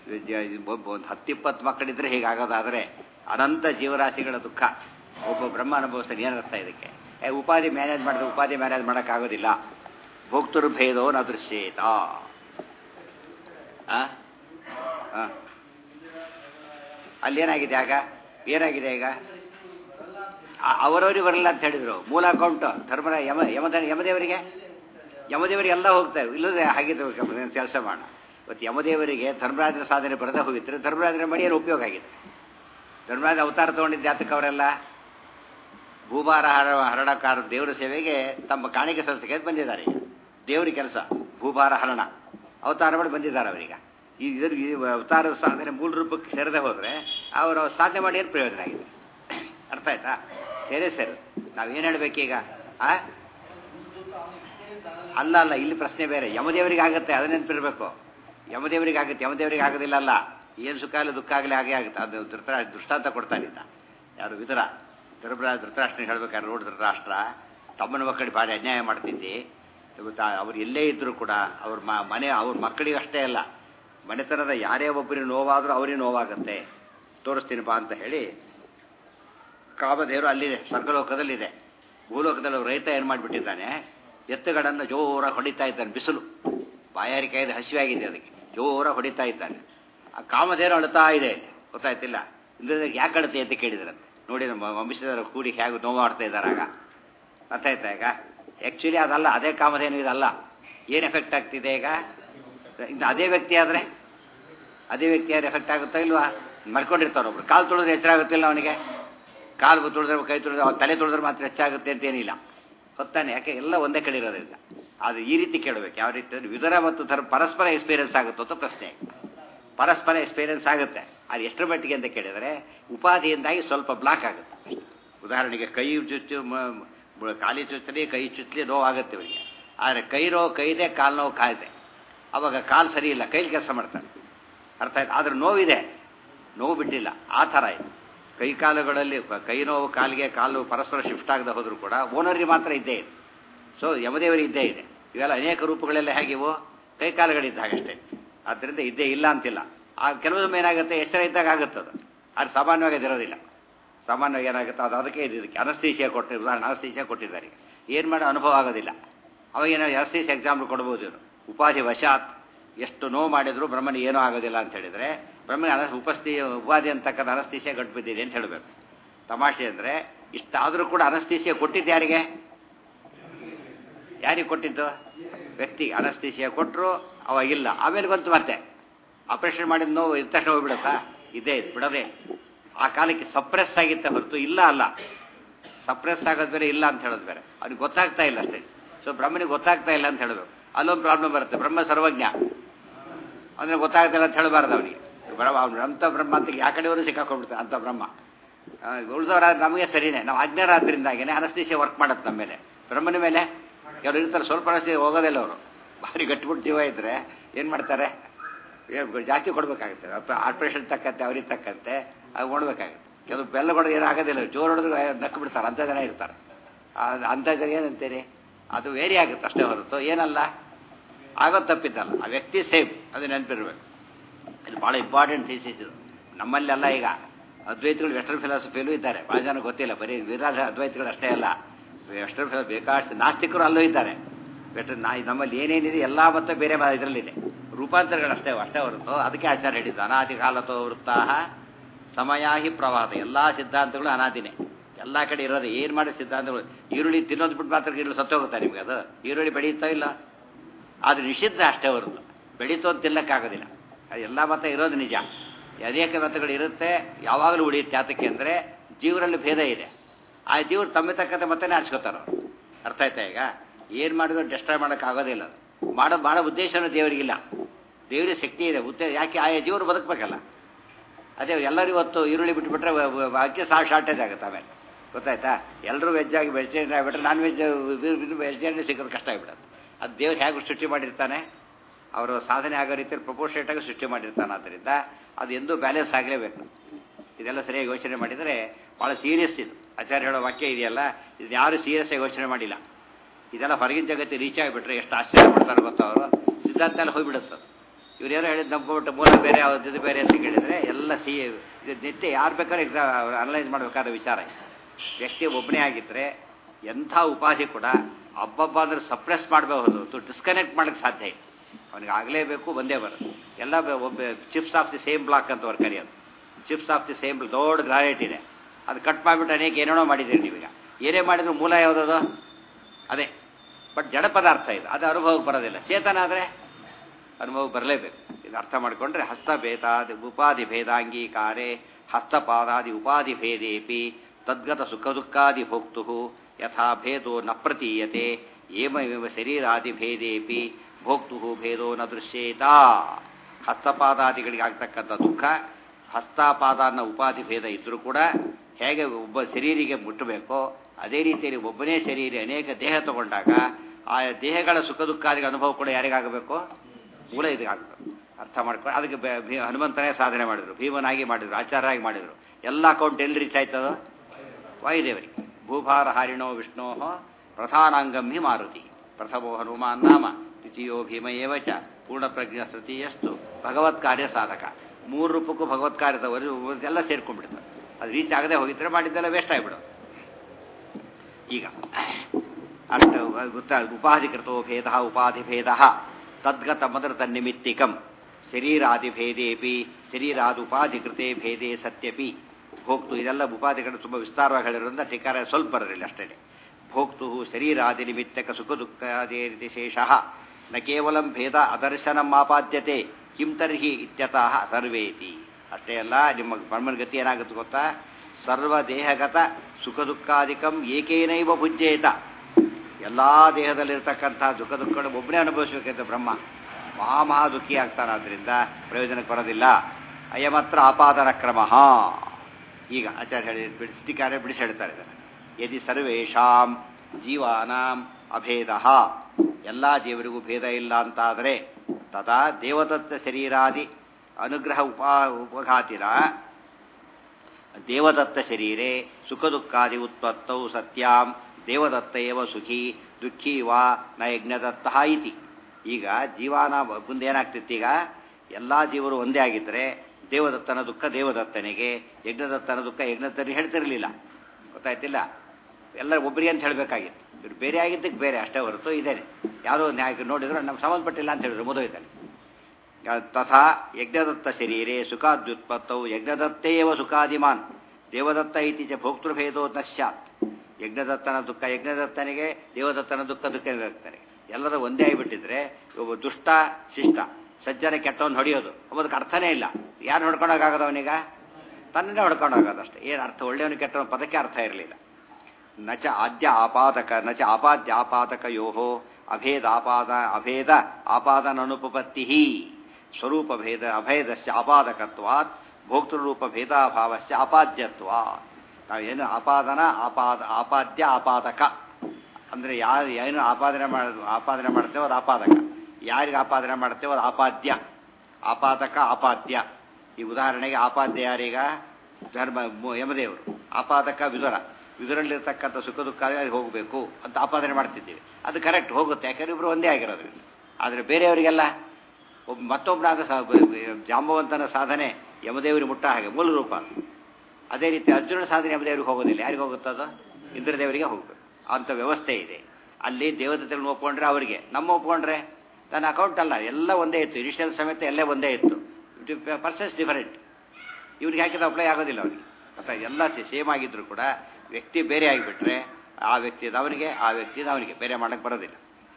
ಒಂದು ಹತ್ತಿಪ್ಪತ್ತು ಮಕ್ಕಳಿದ್ರೆ ಹೀಗಾಗೋದಾದರೆ ಅನಂತ ಜೀವರಾಶಿಗಳ ದುಃಖ ಒಬ್ಬ ಬ್ರಹ್ಮ ಅನುಭವಿಸ್ತಾನೆ ಏನರ್ಥ ಇದಕ್ಕೆ ಉಪಾಧಿ ಮ್ಯಾನೇಜ್ ಮಾಡಿದ್ರೆ ಉಪಾಧಿ ಮ್ಯಾನೇಜ್ ಮಾಡೋಕ್ಕಾಗೋದಿಲ್ಲ ಭೋಕ್ತೃ ಭೇದೋ ನ ದೃಶ್ಯೇತ ಅಲ್ಲೇನಾಗಿದೆ ಆಗ ಏನಾಗಿದೆ ಈಗ ಅವರವರಿಗೆ ಬರಲ್ಲ ಅಂತ ಹೇಳಿದ್ರು ಮೂಲ ಅಕೌಂಟ್ ಧರ್ಮರ ಯಮ ಯಮದ ಯಮದೇವರಿಗೆ ಯಮದೇವರಿಗೆ ಎಲ್ಲ ಹೋಗ್ತಾರೆ ಇಲ್ಲದೆ ಹಾಗಿದ್ದು ಕೆಲಸ ಮಾಡೋಣ ಇವತ್ತು ಯಮದೇವರಿಗೆ ಧರ್ಮರಾಜನ ಸಾಧನೆ ಬರದೇ ಹೋಗಿದ್ರೆ ಧರ್ಮರಾಜನ ಮಣಿಯನ್ನು ಉಪಯೋಗ ಆಗಿದೆ ಧರ್ಮರಾಜ ಅವತಾರ ತಗೊಂಡಿದ್ದ ಜಾತಕ ಅವರೆಲ್ಲ ಭೂಭಾರ ಹರ ಹರಣಕಾರ ದೇವರ ಸೇವೆಗೆ ತಮ್ಮ ಕಾಣಿಕೆ ಸಂಸ್ಥೆಗೆ ಬಂದಿದ್ದಾರೆ ಈಗ ದೇವರ ಕೆಲಸ ಭೂಭಾರ ಹರಣ ಅವತಾರ ಮಾಡಿ ಬಂದಿದ್ದಾರೆ ಅವರೀಗ ಈ ಇದ್ರ ಈ ಅವತಾರದ ಸಾಧನೆ ಮೂಲ ರೂಪಕ್ಕೆ ಸೇರದೆ ಹೋದರೆ ಅವರು ಸಾಧನೆ ಮಾಡಿ ಏನು ಪ್ರಯೋಜನ ಆಗಿದೆ ಅರ್ಥ ಆಯ್ತಾ ಸೇರೇ ಸೇರು ನಾವೇನು ಹೇಳಬೇಕೀಗ ಆ ಅಲ್ಲ ಅಲ್ಲ ಇಲ್ಲಿ ಪ್ರಶ್ನೆ ಬೇರೆ ಯಮದೇವರಿಗೆ ಆಗುತ್ತೆ ಅದನ್ನ ನೆನಪಿರ್ಬೇಕು ಯಮದೇವರಿಗೆ ಆಗುತ್ತೆ ಯಮದೇವರಿಗೆ ಆಗೋದಿಲ್ಲ ಅಲ್ಲ ಏನು ಸುಖ ಆಗಲಿ ದುಃಖ ಆಗಲಿ ಹಾಗೆ ಆಗುತ್ತೆ ಅದು ಧೃತರ ದೃಷ್ಟಾಂತ ಕೊಡ್ತಾನಿದ್ದ ಯಾರು ವಿದುರ ಧರ್ಮರಾಜ ಧೃತರಾಷ್ಟ್ರನಿಗೆ ಹೇಳ್ಬೇಕಾದ್ರೆ ನೋಡಿ ಧೃತರಾಷ್ಟ್ರ ತಮ್ಮನ ಮಕ್ಕಳಿಗೆ ಭಾರಿ ಅನ್ಯಾಯ ಮಾಡ್ತಿದ್ದಿ ಇವತ್ತು ಅವ್ರು ಎಲ್ಲೇ ಇದ್ದರೂ ಕೂಡ ಅವ್ರ ಮನೆ ಅವ್ರ ಮಕ್ಕಳಿಗೆ ಅಷ್ಟೇ ಅಲ್ಲ ಮನೆತನದ ಯಾರೇ ಒಬ್ಬರಿಗೆ ನೋವಾದರೂ ಅವರಿಗೆ ನೋವಾಗುತ್ತೆ ತೋರಿಸ್ತೀನಿ ಬಾ ಅಂತ ಹೇಳಿ ಕಾಮದೇವರು ಅಲ್ಲಿದೆ ಸ್ವರ್ಗಲೋಕದಲ್ಲಿದೆ ಭೂಲೋಕದಲ್ಲಿ ರೈತ ಏನು ಮಾಡಿಬಿಟ್ಟಿದ್ದಾನೆ ಎತ್ತುಗಳನ್ನು ಜೋರಾಗಿ ಹೊಡಿತಾ ಇದ್ದಾನೆ ಬಿಸಿಲು ಬಾಯಾರಿಕೆ ಇದೆ ಹಸಿವಾಗಿದೆ ಅದಕ್ಕೆ ಜೋರಾಗಿ ಹೊಡಿತಾ ಇದ್ದಾನೆ ಆ ಕಾಮದೇವರು ಅಳುತ್ತಾ ಇದೆ ಗೊತ್ತಾಯ್ತಿಲ್ಲ ಇಲ್ಲದ್ರೆ ಯಾಕೆ ಅಳುತ್ತೆ ಅಂತ ಕೇಳಿದ್ರಂತೆ ನೋಡಿ ನಮ್ಮ ವಂಶದವರು ಕೂಡಿ ಹೇಗೆ ನೋವು ಮಾಡ್ತಾ ಇದ್ದಾರೆ ಆಗ ಗೊತ್ತಾಯ್ತಾ ಈಗ ಆ್ಯಕ್ಚುಲಿ ಅದಲ್ಲ ಅದೇ ಕಾಮಧೇನು ಇದಲ್ಲ ಏನು ಎಫೆಕ್ಟ್ ಆಗ್ತಿದೆ ಈಗ ಇನ್ನು ಅದೇ ವ್ಯಕ್ತಿ ಆದರೆ ಅದೇ ವ್ಯಕ್ತಿ ಯಾರು ಎಫೆಕ್ಟ್ ಆಗುತ್ತಾ ಇಲ್ವಾ ಮಲ್ಕೊಂಡಿರ್ತಾನೆ ಒಬ್ರು ಕಾಲು ತುಳಿದ್ರೆ ಹೆಚ್ಚಾಗುತ್ತಿಲ್ಲ ಅವನಿಗೆ ಕಾಲು ತುಳಿದ್ರೆ ಕೈ ತುಳಿದ್ರೆ ತಲೆ ತುಳಿದ್ರೆ ಮಾತ್ರ ಹೆಚ್ಚಾಗುತ್ತೆ ಅಂತೇನಿಲ್ಲ ಹೊತ್ತಾನೆ ಯಾಕೆ ಎಲ್ಲ ಒಂದೇ ಕಡೆ ಇರೋದ್ರಿಂದ ಅದು ಈ ರೀತಿ ಕೇಳಬೇಕು ಯಾವ ರೀತಿ ವಿದರ ಮತ್ತು ಧರ್ಮ ಪರಸ್ಪರ ಎಕ್ಸ್ಪೀರಿಯನ್ಸ್ ಆಗುತ್ತೋ ಅಂತ ಪ್ರಶ್ನೆ ಪರಸ್ಪರ ಎಕ್ಸ್ಪೀರಿಯನ್ಸ್ ಆಗುತ್ತೆ ಅದು ಎಷ್ಟರ ಮಟ್ಟಿಗೆ ಅಂತ ಕೇಳಿದರೆ ಉಪಾಧಿಯಿಂದಾಗಿ ಸ್ವಲ್ಪ ಬ್ಲಾಕ್ ಆಗುತ್ತೆ ಉದಾಹರಣೆಗೆ ಕೈ ಚುಚ್ಚು ಖಾಲಿ ಚುಚ್ಚಲಿ ಕೈ ಚುಚ್ಚಲಿ ನೋವಾಗುತ್ತೆ ಇವರಿಗೆ ಆದರೆ ಕೈ ನೋವು ಕೈದೆ ಕಾಲು ನೋವು ಕಾಯ್ದೆ ಅವಾಗ ಕಾಲು ಸರಿ ಇಲ್ಲ ಕೈಲಿ ಕೆಲಸ ಮಾಡ್ತಾರೆ ಅರ್ಥ ಆಯ್ತು ಆದ್ರೆ ನೋವಿದೆ ನೋವು ಬಿಟ್ಟಿಲ್ಲ ಆ ಥರ ಇದೆ ಕೈ ಕಾಲುಗಳಲ್ಲಿ ಕೈ ನೋವು ಕಾಲಿಗೆ ಕಾಲು ಪರಸ್ಪರ ಶಿಫ್ಟ್ ಆಗದೆ ಹೋದರೂ ಕೂಡ ಓನರಿಗೆ ಮಾತ್ರ ಇದ್ದೇ ಇದೆ ಸೊ ಯಮದೇವರಿಗೆ ಇದ್ದೇ ಇದೆ ಇವೆಲ್ಲ ಅನೇಕ ರೂಪಗಳೆಲ್ಲ ಹೇಗಿವು ಕೈ ಕಾಲುಗಳಿದ್ದ ಹಾಗಷ್ಟೇ ಆದ್ದರಿಂದ ಇದ್ದೇ ಇಲ್ಲ ಅಂತಿಲ್ಲ ಆ ಕೆಲವೊಮ್ಮೆ ಏನಾಗುತ್ತೆ ಎಷ್ಟರ ಇದ್ದಾಗ ಆಗುತ್ತದು ಅದು ಸಾಮಾನ್ಯವಾಗಿ ಅದಿರೋದಿಲ್ಲ ಸಾಮಾನ್ಯವಾಗಿ ಏನಾಗುತ್ತೆ ಅದು ಅದಕ್ಕೆ ಇದು ಇದಕ್ಕೆ ಅನಸ್ತೀಸಿಯ ಕೊಟ್ಟಿದ್ದಾರೆ ಉದಾಹರಣೆ ಅನಸ್ತೀಸಿಯ ಕೊಟ್ಟಿದ್ದಾರೆ ಏನು ಮಾಡೋ ಅನುಭವ ಆಗೋದಿಲ್ಲ ಅವಾಗ ಏನೋ ಅನಸ್ತೀಸಿಯ ಎಕ್ಸಾಂಪಲ್ ಕೊಡ್ಬೋದು ಇವರು ಉಪಾಧಿ ವಶಾತ್ ಎಷ್ಟು ನೋವು ಮಾಡಿದ್ರು ಬ್ರಹ್ಮನಿಗೆ ಏನೂ ಆಗೋದಿಲ್ಲ ಅಂತ ಹೇಳಿದರೆ ಬ್ರಹ್ಮನ ಅನ ಉಪಸ್ಥಿ ಉಪಾಧಿ ಅಂತಕ್ಕಂಥ ಅನಸ್ತೀಸಿಯ ಗಟ್ಟು ಬಿದ್ದಿದೆ ಅಂತ ಹೇಳಬೇಕು ತಮಾಷೆ ಅಂದರೆ ಇಷ್ಟಾದರೂ ಕೂಡ ಅನಸ್ತೀಸಿಯ ಕೊಟ್ಟಿದ್ದು ಯಾರಿಗೆ ಯಾರಿಗೆ ಕೊಟ್ಟಿದ್ದು ವ್ಯಕ್ತಿ ಅನಸ್ತೀಸಿಯ ಕೊಟ್ಟರು ಅವಾಗಿಲ್ಲ ಆಮೇಲೆ ಬಂತು ಮತ್ತೆ ಆಪರೇಷನ್ ಮಾಡಿದ ನೋವು ಇದ್ದ ತಕ್ಷಣ ಹೋಗ್ಬಿಡುತ್ತಾ ಇದೇ ಇದು ಬಿಡೋದೇ ಆ ಕಾಲಕ್ಕೆ ಸಪ್ರೆಸ್ ಆಗಿತ್ತೆ ಹೊರತು ಇಲ್ಲ ಅಲ್ಲ ಸಪ್ರೆಸ್ ಆಗೋದು ಬೇರೆ ಇಲ್ಲ ಅಂತ ಹೇಳೋದು ಬೇರೆ ಅವ್ನಿಗೆ ಗೊತ್ತಾಗ್ತಾ ಇಲ್ಲ ಅಷ್ಟೇ ಸೊ ಬ್ರಹ್ಮನಿಗೆ ಗೊತ್ತಾಗ್ತಾ ಇಲ್ಲ ಅಂತ ಹೇಳಬೇಕು ಅಲ್ಲೊಂದು ಪ್ರಾಬ್ಲಮ್ ಬರುತ್ತೆ ಬ್ರಹ್ಮ ಸರ್ವಜ್ಞ ಅವನಿಗೆ ಗೊತ್ತಾಗ್ತಾ ಇಲ್ಲ ಅಂತ ಹೇಳಬಾರ್ದು ಅವನಿಗೆ ಬ್ರಹ್ಮ ಅವ್ನು ಅಂಥ ಬ್ರಹ್ಮ ಅಂತ ಯಾವ ಕಡೆಯವರು ಸಿಕ್ಕಾಕೊಂಡ್ಬಿಡ್ತಾರೆ ಅಂಥ ಬ್ರಹ್ಮ ಉಳಿದವರ ನಮಗೆ ಸರಿನೇ ನಾವು ಅಜ್ಞಾರಾದ್ರಿಂದಾಗೇನೆ ಅನಸ್ತೀಸಿಯ ವರ್ಕ್ ಮಾಡುತ್ತೆ ನಮ್ಮ ಮೇಲೆ ಬ್ರಹ್ಮನ ಮೇಲೆ ಅವ್ರು ಇರ್ತಾರೆ ಸ್ವಲ್ಪ ಅನಸ್ತೀಸಿ ಹೋಗೋದಿಲ್ಲ ಅವರು ಭಾರಿ ಗಟ್ಟಿಬಿಟ್ಟು ಜೀವ ಇದ್ದರೆ ಏನು ಮಾಡ್ತಾರೆ ಜಾಸ್ತಿ ಕೊಡಬೇಕಾಗುತ್ತೆ ಆಪರೇಷನ್ ತಕ್ಕಂತೆ ಅವ್ರಿಗೆ ತಕ್ಕಂತೆ ಅದು ಕೊಡಬೇಕಾಗುತ್ತೆ ಕೆಲವು ಬೆಲ್ಲ ಕೊಡೋದು ಏನಾಗೋದಿಲ್ಲ ಜೋರು ಹೊಡೆದ್ರೆ ನಕ್ಕು ಬಿಡ್ತಾರೆ ಅಂಥ ಜನ ಇರ್ತಾರೆ ಅಂಥ ಜನ ಏನಂತೀರಿ ಅದು ವೇರಿ ಆಗುತ್ತೆ ಅಷ್ಟೇ ಹೊರತು ಏನಲ್ಲ ಆಗೋದು ತಪ್ಪಿದ್ದಲ್ಲ ಆ ವ್ಯಕ್ತಿ ಸೇಮ್ ಅದು ನೆನಪಿರ್ಬೇಕು ಇದು ಭಾಳ ಇಂಪಾರ್ಟೆಂಟ್ ಥೀಸಿಸ್ ಇದು ನಮ್ಮಲ್ಲೆಲ್ಲ ಈಗ ಅದ್ವೈತಗಳು ವೆಸ್ಟರ್ನ್ ಫಿಲಾಸಫಿಯಲ್ಲೂ ಇದ್ದಾರೆ ಭಾಳ ಜನ ಗೊತ್ತಿಲ್ಲ ಬರೀ ವಿರಾಜ ಅದ್ವೈತಗಳು ಅಷ್ಟೇ ಅಲ್ಲ ವೆಸ್ಟರ್ನ್ ಫಿಲಾ ಬೇಕಾದಷ್ಟು ನಾಸ್ತಿಕರು ಅಲ್ಲೂ ಇದ್ದಾರೆ ವೆಸ್ಟರ್ನ್ ನಾ ನಮ್ಮಲ್ಲಿ ಏನೇನಿದೆ ಎಲ್ಲ ಮತ್ತೆ ಬೇರೆ ಇದರಲ್ಲಿದೆ ರೂಪಾಂತರಗಳಷ್ಟೇ ಅಷ್ಟೇ ಹೊರತು ಅದಕ್ಕೆ ಆಚಾರ ಹೇಳಿದ್ದು ಅನಾದಿ ಕಾಲತೋ ವೃತ್ತಾಹ ಸಮಯಾಹಿ ಪ್ರವಾದ ಎಲ್ಲ ಸಿದ್ಧಾಂತಗಳು ಅನಾದಿನೇ ಎಲ್ಲ ಕಡೆ ಇರೋದು ಏನು ಮಾಡಿ ಸಿದ್ಧಾಂತಗಳು ಈರುಳ್ಳಿ ತಿನ್ನೋದು ಬಿಟ್ಟು ಮಾತ್ರ ಈರುಳ್ಳಿ ಸತ್ತೋಗುತ್ತೆ ನಿಮಗೆ ಅದು ಈರುಳ್ಳಿ ಬೆಳೀತಾ ಇಲ್ಲ ಅದು ನಿಷಿದ್ಧ ಅಷ್ಟೇ ಹೊರತು ಬೆಳೀತು ಅಂತ ತಿನ್ನಕ್ಕಾಗೋದಿಲ್ಲ ಅದು ಎಲ್ಲ ಮತ ಇರೋದು ನಿಜ ಅನೇಕ ಮತಗಳು ಇರುತ್ತೆ ಯಾವಾಗಲೂ ಉಳಿಯುತ್ತೆ ಯಾತಕ್ಕೆ ಅಂದರೆ ಜೀವರಲ್ಲಿ ಭೇದ ಇದೆ ಆ ಜೀವರು ತಮ್ಮ ತಕ್ಕಂತೆ ಮತ್ತೆ ಆಡ್ಸ್ಕೊತಾರೆ ಅರ್ಥ ಆಯ್ತಾ ಈಗ ಏನು ಮಾಡಿದ್ರು ಡೆಸ್ಟ್ರಾಯ್ ಮಾಡೋಕ್ಕಾಗೋದಿಲ್ಲ ಮಾಡೋ ಮಾಡೋ ಉದ್ದೇಶನೂ ದೇವರಿಗಿಲ್ಲ ದೇವರಿಗೆ ಶಕ್ತಿ ಇದೆ ಉದ್ದೇಶ ಯಾಕೆ ಆಯಾ ಜೀವರು ಬದುಕಬೇಕಲ್ಲ ಅದೇ ಎಲ್ಲರೂ ಇವತ್ತು ಈರುಳ್ಳಿ ಬಿಟ್ಬಿಟ್ರೆ ಅಕ್ಕಿ ಸಾ ಶಾರ್ಟೇಜ್ ಆಗುತ್ತೆ ಆಮೇಲೆ ಗೊತ್ತಾಯ್ತಾ ಎಲ್ಲರೂ ವೆಜ್ ಆಗಿ ವೆಜಿಟೇರಿಯನ್ ಆಗಿಬಿಟ್ರೆ ನಾನ್ ವೆಜ್ ವೆಜಿಟೇರಿಯನ್ ಸಿಗೋದು ಕಷ್ಟ ಆಗಿಬಿಡುತ್ತೆ ಅದು ದೇವ್ರು ಹೇಗೆ ಸೃಷ್ಟಿ ಮಾಡಿರ್ತಾನೆ ಅವರು ಸಾಧನೆ ಆಗೋ ರೀತಿಯಲ್ಲಿ ಪ್ರಪೋರ್ಷೇಟಾಗಿ ಸೃಷ್ಟಿ ಮಾಡಿರ್ತಾನೆ ಆದ್ದರಿಂದ ಅದು ಎಂದೂ ಬ್ಯಾಲೆನ್ಸ್ ಆಗಲೇಬೇಕು ಇದೆಲ್ಲ ಸರಿಯಾಗಿ ಯೋಚನೆ ಮಾಡಿದರೆ ಭಾಳ ಸೀರಿಯಸ್ ಇದು ಆಚಾರ್ಯ ಹೇಳೋ ವಾಕ್ಯ ಇದೆಯಲ್ಲ ಇದು ಯಾರು ಸೀರಿಯಸ್ ಆಗಿ ಯೋಚನೆ ಮಾಡಿಲ್ಲ ಇದೆಲ್ಲ ಹೊರಗಿನ ಜಗತ್ತು ರೀಚ್ ಆಗಿಬಿಟ್ರೆ ಎಷ್ಟು ಆಶ್ಚರ್ಯ ಪಡ್ತಾರೆ ಗೊತ್ತಾ ಅವರು ಸಿದ್ಧಾಂತ ಎಲ್ಲ ಹೋಗ್ಬಿಡುತ್ತೆ ಇವ್ರೇನೋ ಹೇಳಿದ್ ನಂಬ್ಕೊಬಿಟ್ಟು ಮೂಲ ಬೇರೆ ಯಾವ್ದು ಇದು ಬೇರೆ ಅಂತ ಕೇಳಿದರೆ ಎಲ್ಲ ಸಿ ಇದು ನಿತ್ಯ ಯಾರು ಬೇಕಾದ್ರೆ ಎಕ್ಸಾಮ್ ಅನಲೈಸ್ ಮಾಡಬೇಕಾದ ವಿಚಾರ ವ್ಯಕ್ತಿ ಒಬ್ಬನೇ ಆಗಿದ್ದರೆ ಎಂಥ ಉಪಾಧಿ ಕೂಡ ಹಬ್ಬಬ್ಬ ಅಂದ್ರೆ ಸಪ್ರೆಸ್ ಮಾಡಬಹುದು ಡಿಸ್ಕನೆಕ್ಟ್ ಮಾಡೋಕ್ಕೆ ಸಾಧ್ಯ ಇಲ್ಲ ಅವನಿಗೆ ಆಗಲೇಬೇಕು ಬಂದೇ ಬರೋದು ಎಲ್ಲ ಒಬ್ಬ chips of the same block ಅಂತ ಅವ್ರು ಕರೆಯೋದು ಚಿಪ್ಸ್ ಆಫ್ ದಿ ಸೇಮ್ ದೊಡ್ಡ ಗ್ರಾನೈಟ್ ಇದೆ ಅದು ಕಟ್ ಮಾಡಿಬಿಟ್ಟು ಅನೇಕ ಏನೇನೋ ಮಾಡಿದ್ದೀರಿ ನೀವೀಗ ಏನೇ ಮಾಡಿದ್ರು ಮೂಲ ಯಾವುದದು ಅದೇ ಬಟ್ ಜಡ ಪದಾರ್ಥ ಇದು ಅದು ಅನುಭವಕ್ಕೆ ಬರೋದಿಲ್ಲ ಚೇತನ ಆದರೆ ಅನುಭವಕ್ಕೆ ಬರಲೇಬೇಕು ಇದು ಅರ್ಥ ಮಾಡಿಕೊಂಡ್ರೆ ಹಸ್ತಭೇದಾದಿ ಉಪಾಧಿ ಭೇದಾಂಗೀಕಾರೆ ಹಸ್ತಪಾದಾದಿ ಉಪಾಧಿ ಭೇದೇಪಿ ತದ್ಗತ ಸುಖ ದುಃಖಾದಿ ಭೋಕ್ತು ಯಥಾ ಭೇದೋ ನ ಪ್ರತೀಯತೆ ಏಮವ ಶರೀರಾದಿ ಭೇದೇಪಿ ಭೋಕ್ತು ಭೇದೋ ನ ದೃಶ್ಯೇತ ಹಸ್ತಪಾದಾದಿಗಳಿಗೆ ಆಗ್ತಕ್ಕಂಥ ದುಃಖ ಹಸ್ತಪಾದ ಅನ್ನೋ ಉಪಾಧಿ ಭೇದ ಇದ್ದರೂ ಕೂಡ ಹೇಗೆ ಒಬ್ಬ ಶರೀರಿಗೆ ಮುಟ್ಟಬೇಕೋ ಅದೇ ರೀತಿಯಲ್ಲಿ ಒಬ್ಬನೇ ಶರೀರ ಅನೇಕ ದೇಹ ತಗೊಂಡಾಗ ಆ ದೇಹಗಳ ಸುಖ ದುಃಖಾದಿಗಳ ಅನುಭವ ಕೂಡ ಯಾರಿಗಾಗಬೇಕು ಮೂಲ ಇದಕ್ಕಾಗಬೇಕು ಅರ್ಥ ಮಾಡ್ಕೊಂಡು ಅದಕ್ಕೆ ಹನುಮಂತನೇ ಸಾಧನೆ ಮಾಡಿದ್ರು ಭೀಮನಾಗಿ ಮಾಡಿದ್ರು ಆಚಾರ್ಯಾಗಿ ಮಾಡಿದ್ರು ಎಲ್ಲ ಅಕೌಂಟ್ ಎಲ್ಲಿ ರೀಚ್ ಆಯ್ತದ ವಾಯುದೇವರಿಗೆ ಭೂಭಾರ ಹಾರಿಣೋ ವಿಷ್ಣೋ ಪ್ರಧಾನಾಂಗಂ ಹಿ ಮಾರುತಿ ಪ್ರಥಮೋ ಹನುಮಾನ್ ನಾಮ ದ್ವಿತೀಯೋ ಭೀಮ ಏವ ಚ ಪೂರ್ಣ ಪ್ರಜ್ಞ ತೃತೀಯಸ್ತು ಭಗವತ್ ಕಾರ್ಯ ಸಾಧಕ ಮೂರು ರೂಪಕ್ಕೂ ಭಗವತ್ ಕಾರ್ಯದವರು ಎಲ್ಲ ಸೇರ್ಕೊಂಡ್ಬಿಡ್ತಾರೆ ಅದು ರೀಚ್ ಆಗದೆ ಹೋಗಿದ್ರೆ ಮಾಡಿದ್ದೆಲ್ಲ ವೇಸ್ಟ್ ಆಗಿಬಿಡೋದು ಈಗ ಅಷ್ಟು ಗೊತ್ತ ಉಪಾಧಿಕೃತೋ ಭೇದ ಉಪಾಧಿ ಭೇದ ತದ್ಗತ ಮದರ ತನ್ನಿಮಿತ್ತಿಕಂ ಶರೀರಾದಿಭೇದೇಪಿ ಶರೀರಾದುಪಾಧಿಕೃತೆ ಭೇದೆ ಸತ್ಯಪಿ ಭೋಕ್ತು ಇದೆಲ್ಲ ಉಪಾಧಿಗಳು ತುಂಬ ವಿಸ್ತಾರವಾಗಿ ಹೇಳಿರೋದ್ರಿಂದ ಟೀಕಾರ ಸ್ವಲ್ಪ ಬರೋದಿಲ್ಲ ಅಷ್ಟೇ ಭೋಕ್ತು ಶರೀರಾದಿ ನಿಮಿತ್ತಕ ಸುಖ ದುಃಖಾದೇ ರೀತಿ ಶೇಷ ನ ಕೇವಲ ಭೇದ ಅದರ್ಶನಂ ಆಪಾದ್ಯತೆ ಕಿಂ ತರ್ಹಿ ಇತ್ಯತಃ ಸರ್ವೇತಿ ಅಷ್ಟೇ ಅಲ್ಲ ನಿಮ್ಮ ಬ್ರಹ್ಮನ ಗತಿ ಏನಾಗುತ್ತೆ ಗೊತ್ತಾ ಸರ್ವ ದೇಹಗತ ಸುಖ ದುಃಖಾದಿಕಂ ಏಕೇನೈವ ಭುಜ್ಯೇತ ಎಲ್ಲ ದೇಹದಲ್ಲಿರ್ತಕ್ಕಂಥ ಸುಖ ದುಃಖಗಳು ಒಬ್ಬನೇ ಅನುಭವಿಸಬೇಕಂತ ಬ್ರಹ್ಮ ಮಹಾ ಮಹಾ ದುಃಖಿ ಆಗ್ತಾನಾದ್ರಿಂದ ಪ್ರಯೋಜನಕ್ಕೆ ಬರೋದಿಲ್ಲ ಅಯಮತ್ರ ಆಪಾದನ ಕ್ರಮ ಈಗ ಆಚಾರ್ಯ ಹೇಳಿ ಬಿಡಿಸಿ ಕಾರ್ಯ ಬಿಡಿಸಿ ಹೇಳ್ತಾರೆ ಇದನ್ನು ಯದಿ ಸರ್ವೇಷಾಂ ಜೀವಾನಾಂ ಅಭೇದ ಎಲ್ಲ ಜೀವರಿಗೂ ಭೇದ ಇಲ್ಲ ಅಂತಾದರೆ ತದಾ ದೇವದತ್ತ ಶರೀರಾದಿ ಅನುಗ್ರಹ ಉಪಾ ಉಪಘಾತಿರ ದೇವದತ್ತ ಶರೀರೆ ಸುಖ ದುಃಖಾದಿ ಉತ್ಪತ್ತೌ ಸತ್ಯಾಂ ದೇವದತ್ತ ಏವ ಸುಖಿ ದುಃಖಿ ವಾ ನ ಯಜ್ಞದತ್ತ ಇತಿ ಈಗ ಜೀವಾನ ಮುಂದೆ ಏನಾಗ್ತಿತ್ತು ಈಗ ಎಲ್ಲ ಜೀವರು ಒಂದೇ ಆಗಿದ್ದರೆ ದೇವದತ್ತನ ದುಃಖ ದೇವದತ್ತನಿಗೆ ಯಜ್ಞದತ್ತನ ದುಃಖ ಯಜ್ಞದತ್ತನಿಗೆ ಹೇಳ್ತಿರಲಿಲ್ಲ ಗೊತ್ತಾಯ್ತಿಲ್ಲ ಎಲ್ಲ ಒಬ್ಬರಿಗೆ ಅಂತ ಹೇಳಬೇಕಾಗಿತ್ತು ಇವ್ರು ಬೇರೆ ಆಗಿದ್ದಕ್ಕೆ ಬೇರೆ ಅಷ್ಟೇ ಹೊರತು ಇದೇನೆ ಯಾವುದೋ ನ್ಯಾಯ ನೋಡಿದ್ರು ನಮ್ಗೆ ಸಂಬಂಧಪಟ್ಟಿಲ್ಲ ಅಂತ ಹೇಳಿದ್ರು ಮುದೋಯ್ತಾನೆ ತಥಾ ಯಜ್ಞದತ್ತ ಶರೀರೆ ಸುಖಾದ್ಯುತ್ಪತ್ತೌ ಯಜ್ಞದತ್ತೇವ ಸುಖಾದಿಮಾನ್ ದೇವದತ್ತ ಇತಿ ಚ ಭೋಕ್ತೃಭೇದೋ ನ ಸ್ಯಾತ್ ಯಜ್ಞದತ್ತನ ದುಃಖ ಯಜ್ಞದತ್ತನಿಗೆ ದೇವದತ್ತನ ದುಃಖ ದುಃಖ ದೇವದತ್ತನಿಗೆ ಎಲ್ಲರೂ ಒಂದೇ ಆಗಿಬಿಟ್ಟಿದ್ರೆ ಒಬ್ಬ ದುಷ್ಟ ಶಿಷ್ಟ ಸಜ್ಜನ ಕೆಟ್ಟವನ್ನ ಹೊಡೆಯೋದು ಅದಕ್ಕೆ ಅರ್ಥನೇ ಇಲ್ಲ ಯಾರು ಹೊಡ್ಕೊಂಡೋಗಾಗದ ಅವನೀಗ ತನ್ನನ್ನೇ ಹೊಡ್ಕೊಂಡೋಗೋದಷ್ಟೇ ಏನು ಅರ್ಥ ಒಳ್ಳೆಯವನು ಕೆಟ್ಟವನ ಪದಕ್ಕೆ ಅರ್ಥ ಇರಲಿಲ್ಲ ನಚ ಆದ್ಯ ಆಪಾದಕ ನಚ ಆಪಾದ್ಯ ಆಪಾದಕಯೋ ಅಭೇದ ಆಪಾದ ಅಭೇದ ಆಪಾದನನುಪಪತ್ತಿ ಸ್ವರೂಪ ಭೇದ ಅಭೇದಸ್ಯ ಆಪಾದಕತ್ವಾತ್ ಭೋಕ್ತೃರೂಪ ಭೇದಾಭಾವಸ್ಯ ಆಪಾದ್ಯತ್ವಾತ್ ನಾವೇನು ಆಪಾದನ ಆಪಾದ ಆಪಾದ್ಯ ಆಪಾದಕ ಅಂದರೆ ಯಾರು ಏನು ಆಪಾದನೆ ಮಾಡ ಆಪಾದನೆ ಮಾಡ್ತೇವೋ ಅದು ಆಪಾದಕ ಯಾರಿಗೆ ಆಪಾದನೆ ಮಾಡ್ತೇವೋ ಅದು ಆಪಾದ್ಯ ಆಪಾದಕ ಆಪಾದ್ಯ ಈ ಉದಾಹರಣೆಗೆ ಆಪಾದ್ಯ ಯಾರೀಗ ಧರ್ಮ ಮು- ಯಮದೇವರು ಆಪಾದಕ ವಿದುರ ವಿದುರಲ್ಲಿರ್ತಕ್ಕಂಥ ಸುಖ ದುಃಖ ಅಲ್ಲಿ ಹೋಗಬೇಕು ಅಂತ ಆಪಾದನೆ ಮಾಡ್ತಿದ್ದೀವಿ ಅದು ಕರೆಕ್ಟ್ ಹೋಗುತ್ತೆ ಯಾಕಂದ್ರೆ ಇಬ್ಬರು ಒಂದೇ ಆಗಿರೋದ್ರಿಂದ ಆದರೆ ಬೇರೆಯವರಿಗೆಲ್ಲ ಒಬ್ಬ ಮತ್ತೊಬ್ಬನಾಗ ಸಹ ಬ- ಬ- ಜಾಂಬವಂತನ ಸಾಧನೆ ಯಮದೇವರಿಗೆ ಮುಟ್ಟ ಹಾಗೆ ಮೂಲ ರೂಪ ಅದು. ಅದೇ ರೀತಿ ಅರ್ಜುನ ಸಾಧನೆ ಯಮದೇವರಿಗೆ ಹೋಗೋದಿಲ್ಲ ಯಾರಿಗೆ ಹೋಗುತ್ತದು ಇಂದ್ರದೇವರಿಗೆ ಹೋಗಬೇಕು ಅಂತ ವ್ಯವಸ್ಥೆ ಇದೆ ಅಲ್ಲಿ ದೇವತೆಗಳನ್ನ ಒಪ್ಕೊಂಡ್ರೆ ಅವರಿಗೆ ನಮ್ಮ ಒಪ್ಕೊಂಡ್ರೆ ನನ್ನ ಅಕೌಂಟ್ ಅಲ್ಲ ಎಲ್ಲ ಒಂದೇ ಇತ್ತು ಇನಿಷಿಯಲ್ ಸಮೇತ ಎಲ್ಲೇ ಒಂದೇ ಇತ್ತು ಪರ್ಸನ್ಸ್ ಡಿಫರೆಂಟ್ ಇವ್ರಿಗೆ ಹಾಕಿದ ಅಪ್ಲೈ ಆಗೋದಿಲ್ಲ ಅವನಿಗೆ ಅಥವಾ ಎಲ್ಲ ಸೇಮ್ ಆಗಿದ್ರು ಕೂಡ ವ್ಯಕ್ತಿ ಬೇರೆ ಆಗಿಬಿಟ್ರೆ ಆ ವ್ಯಕ್ತಿದ ಅವನಿಗೆ ಆ ವ್ಯಕ್ತಿದ ಅವನಿಗೆ ಬೇರೆ ಮಾಡಕ್ಕೆ ಬರೋದಿಲ್ಲ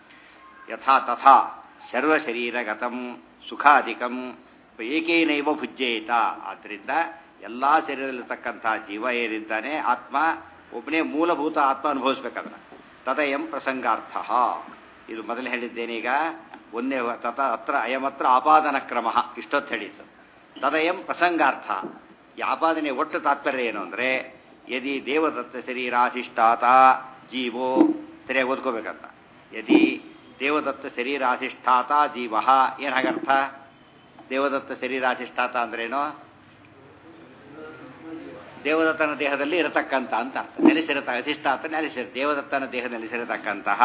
ಯಥಾ ತಥಾ ಸರ್ವಶರೀರಗತಂ ಸುಖಾಧಿಕಂ ಏಕೇನೈವ ಭುಜ್ಯೇತ ಆದ್ದರಿಂದ ಎಲ್ಲ ಶರೀರದಲ್ಲಿರ್ತಕ್ಕಂತಹ ಜೀವ ಏನಿದ್ದಾನೆ ಆತ್ಮ ಒಬ್ಬನೇ ಮೂಲಭೂತ ಆತ್ಮ ಅನುಭವಿಸ್ಬೇಕದನ್ನ ತದಯಂ ಪ್ರಸಂಗಾರ್ಥ ಇದು ಮೊದಲು ಹೇಳಿದ್ದೇನೀಗ ಒಂದೇ ತತ ಅತ್ರ ಅಯಮತ್ರ ಆಪಾದನ ಕ್ರಮ ಇಷ್ಟೊತ್ತು ಹೇಳಿತ್ತು ತದಯಂ ಪ್ರಸಂಗಾರ್ಥ ಈ ಆಪಾದನೆ ಒಟ್ಟು ತಾತ್ಪರ್ಯ ಏನು ಅಂದರೆ ಯದಿ ದೇವದತ್ತ ಶರೀರಾಧಿಷ್ಠಾತ ಜೀವೋ ಸರಿಯಾಗಿ ಓದ್ಕೋಬೇಕಂತ ಯದಿ ದೇವದತ್ತ ಶರೀರಾಧಿಷ್ಠಾತ ಜೀವ ಏನು ಹಾಗರ್ಥ ದೇವದತ್ತ ಶರೀರಾಧಿಷ್ಠಾತ ಅಂದ್ರೇನು ದೇವದತ್ತನ ದೇಹದಲ್ಲಿ ಇರತಕ್ಕಂಥ ಅಂತ ಅರ್ಥ ನೆಲೆಸಿರತ ಅಧಿಷ್ಠಾತ ನೆಲೆಸಿರ ದೇವದತ್ತನ ದೇಹ ನೆಲೆಸಿರತಕ್ಕಂತಹ